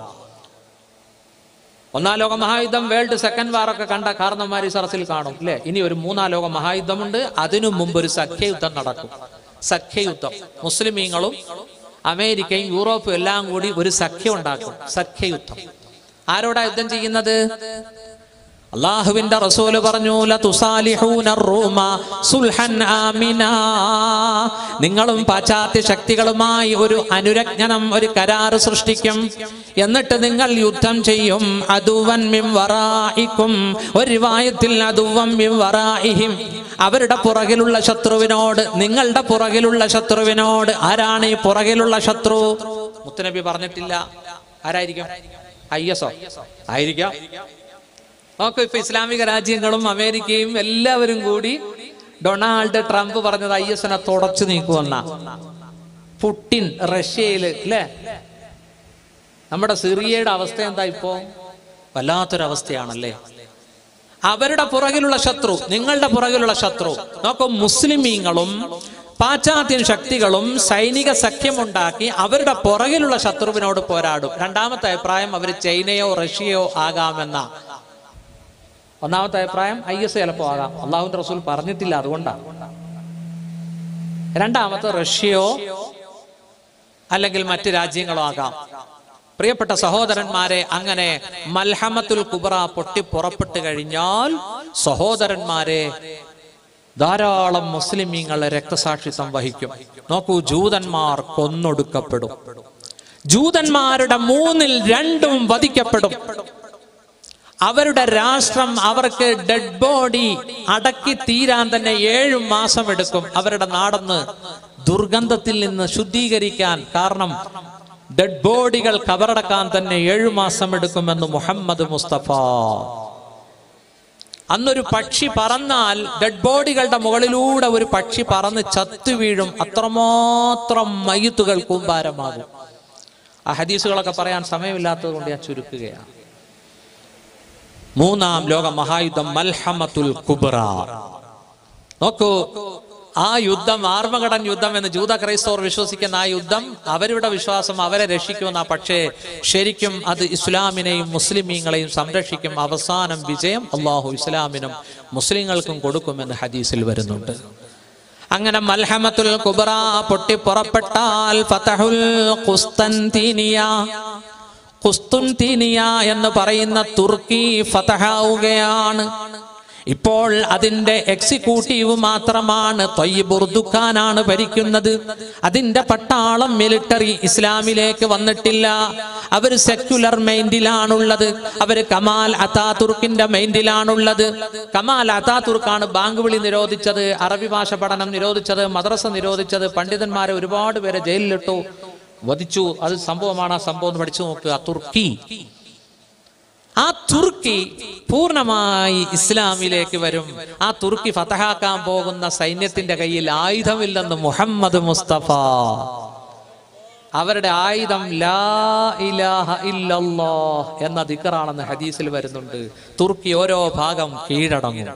Speaker 1: ഒന്നാം ലോക മഹായുദ്ധം വേൾഡ് സെക്കൻഡ് വാർ ഒക്കെ കണ്ട കാരണന്മാർ ഈ സറസിൽ കാണും അല്ലേ ഇനി ഒരു മൂന്നാം ലോക മഹായുദ്ധമുണ്ട് അതിനു മുമ്പ് ഒരു സഖ്യയുദ്ധം നടക്കും സഖ്യയുദ്ധം മുസ്ലിമീങ്ങളും അമേരിക്കയും യൂറോപ്പും എല്ലാം കൂടി ഒരു സഖ്യം ഉണ്ടാക്കും സഖ്യയുദ്ധം ആരോടാ യുദ്ധം ചെയ്യുന്നത് അള്ളാഹുവിന്റെ റസൂല് പറഞ്ഞു ലതുസാലിഹൂന റൂമ സുൽഹൻ ആമിനാ നിങ്ങളും പാശ്ചാത്യ ശക്തികളുമായി ഒരു അനുരജ്ഞനം ഒരു കരാറ് സൃഷ്ടിക്കും എന്നിട്ട് നിങ്ങൾ യുദ്ധം ചെയ്യും അതുവൻ മിം വറായിക്കും ഒരു വായത്തിൽ അതുവം മിം വറായിഹിം അവരുടെ പുറകിലുള്ള ശത്രുവിനോട് നിങ്ങളുടെ പുറകിലുള്ള ശത്രുവിനോട് ആരാണ് ഈ പുറകിലുള്ള ശത്രു മുത്തനബി പറഞ്ഞിട്ടില്ല ആരായിരിക്കും ഐ എസ് ആയിരിക്കാം നോക്കൂ ഇപ്പൊ ഇസ്ലാമിക രാജ്യങ്ങളും അമേരിക്കയും എല്ലാവരും കൂടി ഡൊണാൾഡ് ട്രംപ് പറഞ്ഞത് ഐ എസിനെ തുടച്ചു നീക്കുമെന്ന പുട്ടിൻ റഷ്യയില് അല്ലേ നമ്മുടെ സിറിയയുടെ അവസ്ഥ എന്താ ഇപ്പോ വല്ലാത്തൊരവസ്ഥയാണല്ലേ അവരുടെ പുറകിലുള്ള ശത്രു നിങ്ങളുടെ പുറകിലുള്ള ശത്രു നോക്കൂ മുസ്ലിമീങ്ങളും പാശ്ചാത്യൻ ശക്തികളും സൈനിക സഖ്യമുണ്ടാക്കി അവരുടെ പുറകിലുള്ള ശത്രുവിനോട് പോരാടും രണ്ടാമത്തെ അഭിപ്രായം അവർ ചൈനയോ റഷ്യയോ ആകാമെന്ന ഒന്നാമത്തെ അഭിപ്രായം ഐ എസ് ചിലപ്പോ ആകാം അള്ളാഹുവിന്റെ റസൂൽ പറഞ്ഞിട്ടില്ല അതുകൊണ്ടാണ് രണ്ടാമത്തെ റഷ്യയോ അല്ലെങ്കിൽ മറ്റ് രാജ്യങ്ങളോ ആകാം പ്രിയപ്പെട്ട സഹോദരന്മാരെ അങ്ങനെ മൽഹമത്തുൽ കുബറ പൊട്ടി പുറപ്പെട്ടു കഴിഞ്ഞാൽ സഹോദരന്മാരെ ധാരാളം മുസ്ലിമീങ്ങൾ രക്തസാക്ഷിത്വം വഹിക്കും നോക്കൂ ജൂതന്മാർ കൊന്നൊടുക്കപ്പെടും ജൂതന്മാരുടെ മൂന്നിൽ രണ്ടും വധിക്കപ്പെടും അവരുടെ രാഷ്ട്രം അവർക്ക് ഡെഡ് ബോഡി അടക്കി തീരാൻ തന്നെ ഏഴു മാസം എടുക്കും അവരുടെ നാടെന്ന് ദുർഗന്ധത്തിൽ നിന്ന് ശുദ്ധീകരിക്കാൻ കാരണം ഡെഡ് ബോഡികൾ കബറടക്കാൻ തന്നെ ഏഴു മാസം എടുക്കുമെന്ന് മുഹമ്മദ് മുസ്തഫ അന്നൊരു പക്ഷി പറന്നാൽ ഡെഡ് ബോഡികളുടെ മുകളിലൂടെ ഒരു പക്ഷി പറന്ന് ചത്തു വീഴും അത്രമാത്രം മയ്യത്തുകൾ കൂമ്പാരമാകും ആ ഹദീസുകളൊക്കെ പറയാൻ സമയമില്ലാത്തത് കൊണ്ട് ഞാൻ ചുരുക്കുകയാണ് മൂന്നാം ലോക മഹായുദ്ധം മൽഹമത്തുൽ കുബ്ര നോക്കൂ ആ യുദ്ധം ആർമകടൻ യുദ്ധം എന്ന് ജൂത ക്രൈസ്തവർ വിശ്വസിക്കുന്ന ആ യുദ്ധം അവരുടെ വിശ്വാസം അവരെ രക്ഷിക്കുമെന്ന പക്ഷേ ശരിക്കും അത് ഇസ്ലാമിനെയും മുസ്ലിമീങ്ങളെയും സംരക്ഷിക്കും അവസാനം വിജയം അള്ളാഹു ഇസ്ലാമിനും മുസ്ലിങ്ങൾക്കും കൊടുക്കുമെന്ന് ഹദീസിൽ വരുന്നുണ്ട് അങ്ങനെ മൽഹമത്തുൽ കുബ്ര പൊട്ടി പുറപ്പെട്ടാൽ ഫതഹുൽ ഖുസ്തൻതീനിയ ഖുസ്തുൻതീനിയ എന്ന് പറയുന്ന തുർക്കി ഫതഹാവുകയാണ് ഇപ്പോൾ അതിന്റെ എക്സിക്യൂട്ടീവ് മാത്രമാണ് തൊയ്യബുർദുഖാനാണ് ഭരിക്കുന്നത് അതിന്റെ പട്ടാളം മിലിറ്ററി ഇസ്ലാമിലേക്ക് വന്നിട്ടില്ല അവർ സെക്യുലർ മൈൻഡിലാണുള്ളത് അവർ കമാൽ അതാതുർക്കിന്റെ മൈൻഡിലാണുള്ളത് കമാൽ അതാതുർക്കാണ് ബാങ്ക് വിളി നിരോധിച്ചത് അറബി ഭാഷ പഠനം നിരോധിച്ചത് മദ്രസ നിരോധിച്ചത് പണ്ഡിതന്മാരെ ഒരുപാട് പേരെ ജയിലിലിട്ടു വധിച്ചു അത് സംഭവമാണ് ആ സംഭവം എന്ന് പഠിച്ചു നോക്കുക തുർക്കി ആ തുർക്കി പൂർണ്ണമായി ഇസ്ലാമിലേക്ക് വരും ആ തുർക്കി ഫതഹാക്കാൻ പോകുന്ന സൈന്യത്തിന്റെ കയ്യിൽ ആയുധമില്ലെന്ന് മുഹമ്മദ് മുസ്തഫ അവരുടെ ആയുധം ലാ ഇലാഹ ഇല്ലല്ലാഹ് എന്ന ദിക്കറാണെന്ന് ഹദീസിൽ വരുന്നുണ്ട് തുർക്കി ഓരോ ഭാഗം കീഴടങ്ങും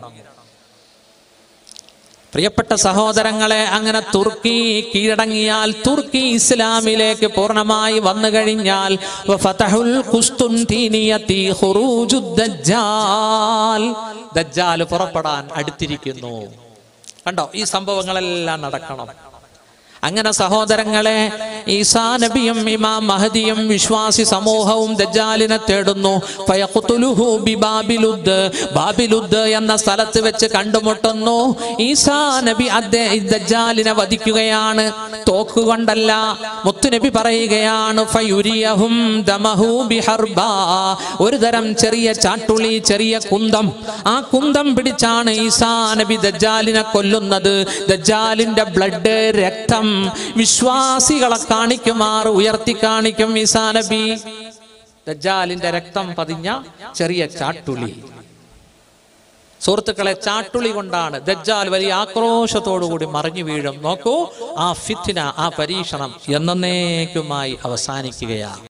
Speaker 1: പ്രിയപ്പെട്ട സഹോദരങ്ങളെ അങ്ങനെ തുർക്കി കീഴടങ്ങിയാൽ തുർക്കി ഇസ്ലാമിലേക്ക് പൂർണ്ണമായി വന്നു കഴിഞ്ഞാൽ വഫതഹുൽ ഖുസ്തുൻതീനിയത്തി ഖുറൂജുദ് ദജ്ജാൽ ദജ്ജാൽ പുറപ്പെടാൻ അടുത്തിരിക്കുന്നു കണ്ടോ ഈ സംഭവങ്ങളെല്ലാം നടക്കണം അങ്ങനെ സഹോദരങ്ങളെ ഈസാ നബിയും ഇമാം മഹദിയും വിശ്വാസി സമൂഹവും ദജ്ജാലിനെ തേടുന്നു ഫയഖ്തുലുഹു ബിബാബിലുദ് ബാബിലുദ് എന്ന സ്ഥലത്ത് വെച്ച് കണ്ടുമുട്ടുന്നു ഈസാ നബി അദ്ദേഹം ദജ്ജാലിനെ വധിക്കുകയാണ് തോക്കുകൊണ്ടല്ല മുത്തുനബി പറയുകയാണ് ഫയുരിയഹും ദമഹു ബിഹർബ ഒരു തരം ചെറിയ ചാട്ടുളി ചെറിയ കുന്തം ആ കുന്തം പിടിച്ചാണ് ഈസാ നബി ദജ്ജാലിനെ കൊല്ലുന്നത് ദജ്ജാലിന്റെ ബ്ലഡ് രക്തം വിശ്വാസികളെ കാണിക്കുമാർ ഉയർത്തി കാണിക്കും ഈസാ നബി ദജ്ജാലിന്റെ രക്തം പതിഞ്ഞ ചെറിയ ചാട്ടുളി സുഹൃത്തുക്കളെ ചാട്ടുളി കൊണ്ടാണ് ദജ്ജാൽ വലിയ ആക്രോശത്തോടുകൂടി മറിഞ്ഞു വീഴും നോക്കൂ ആ ഫിത്തിന ആ പരീക്ഷണം എന്നേക്കുമായി അവസാനിക്കുകയാണ്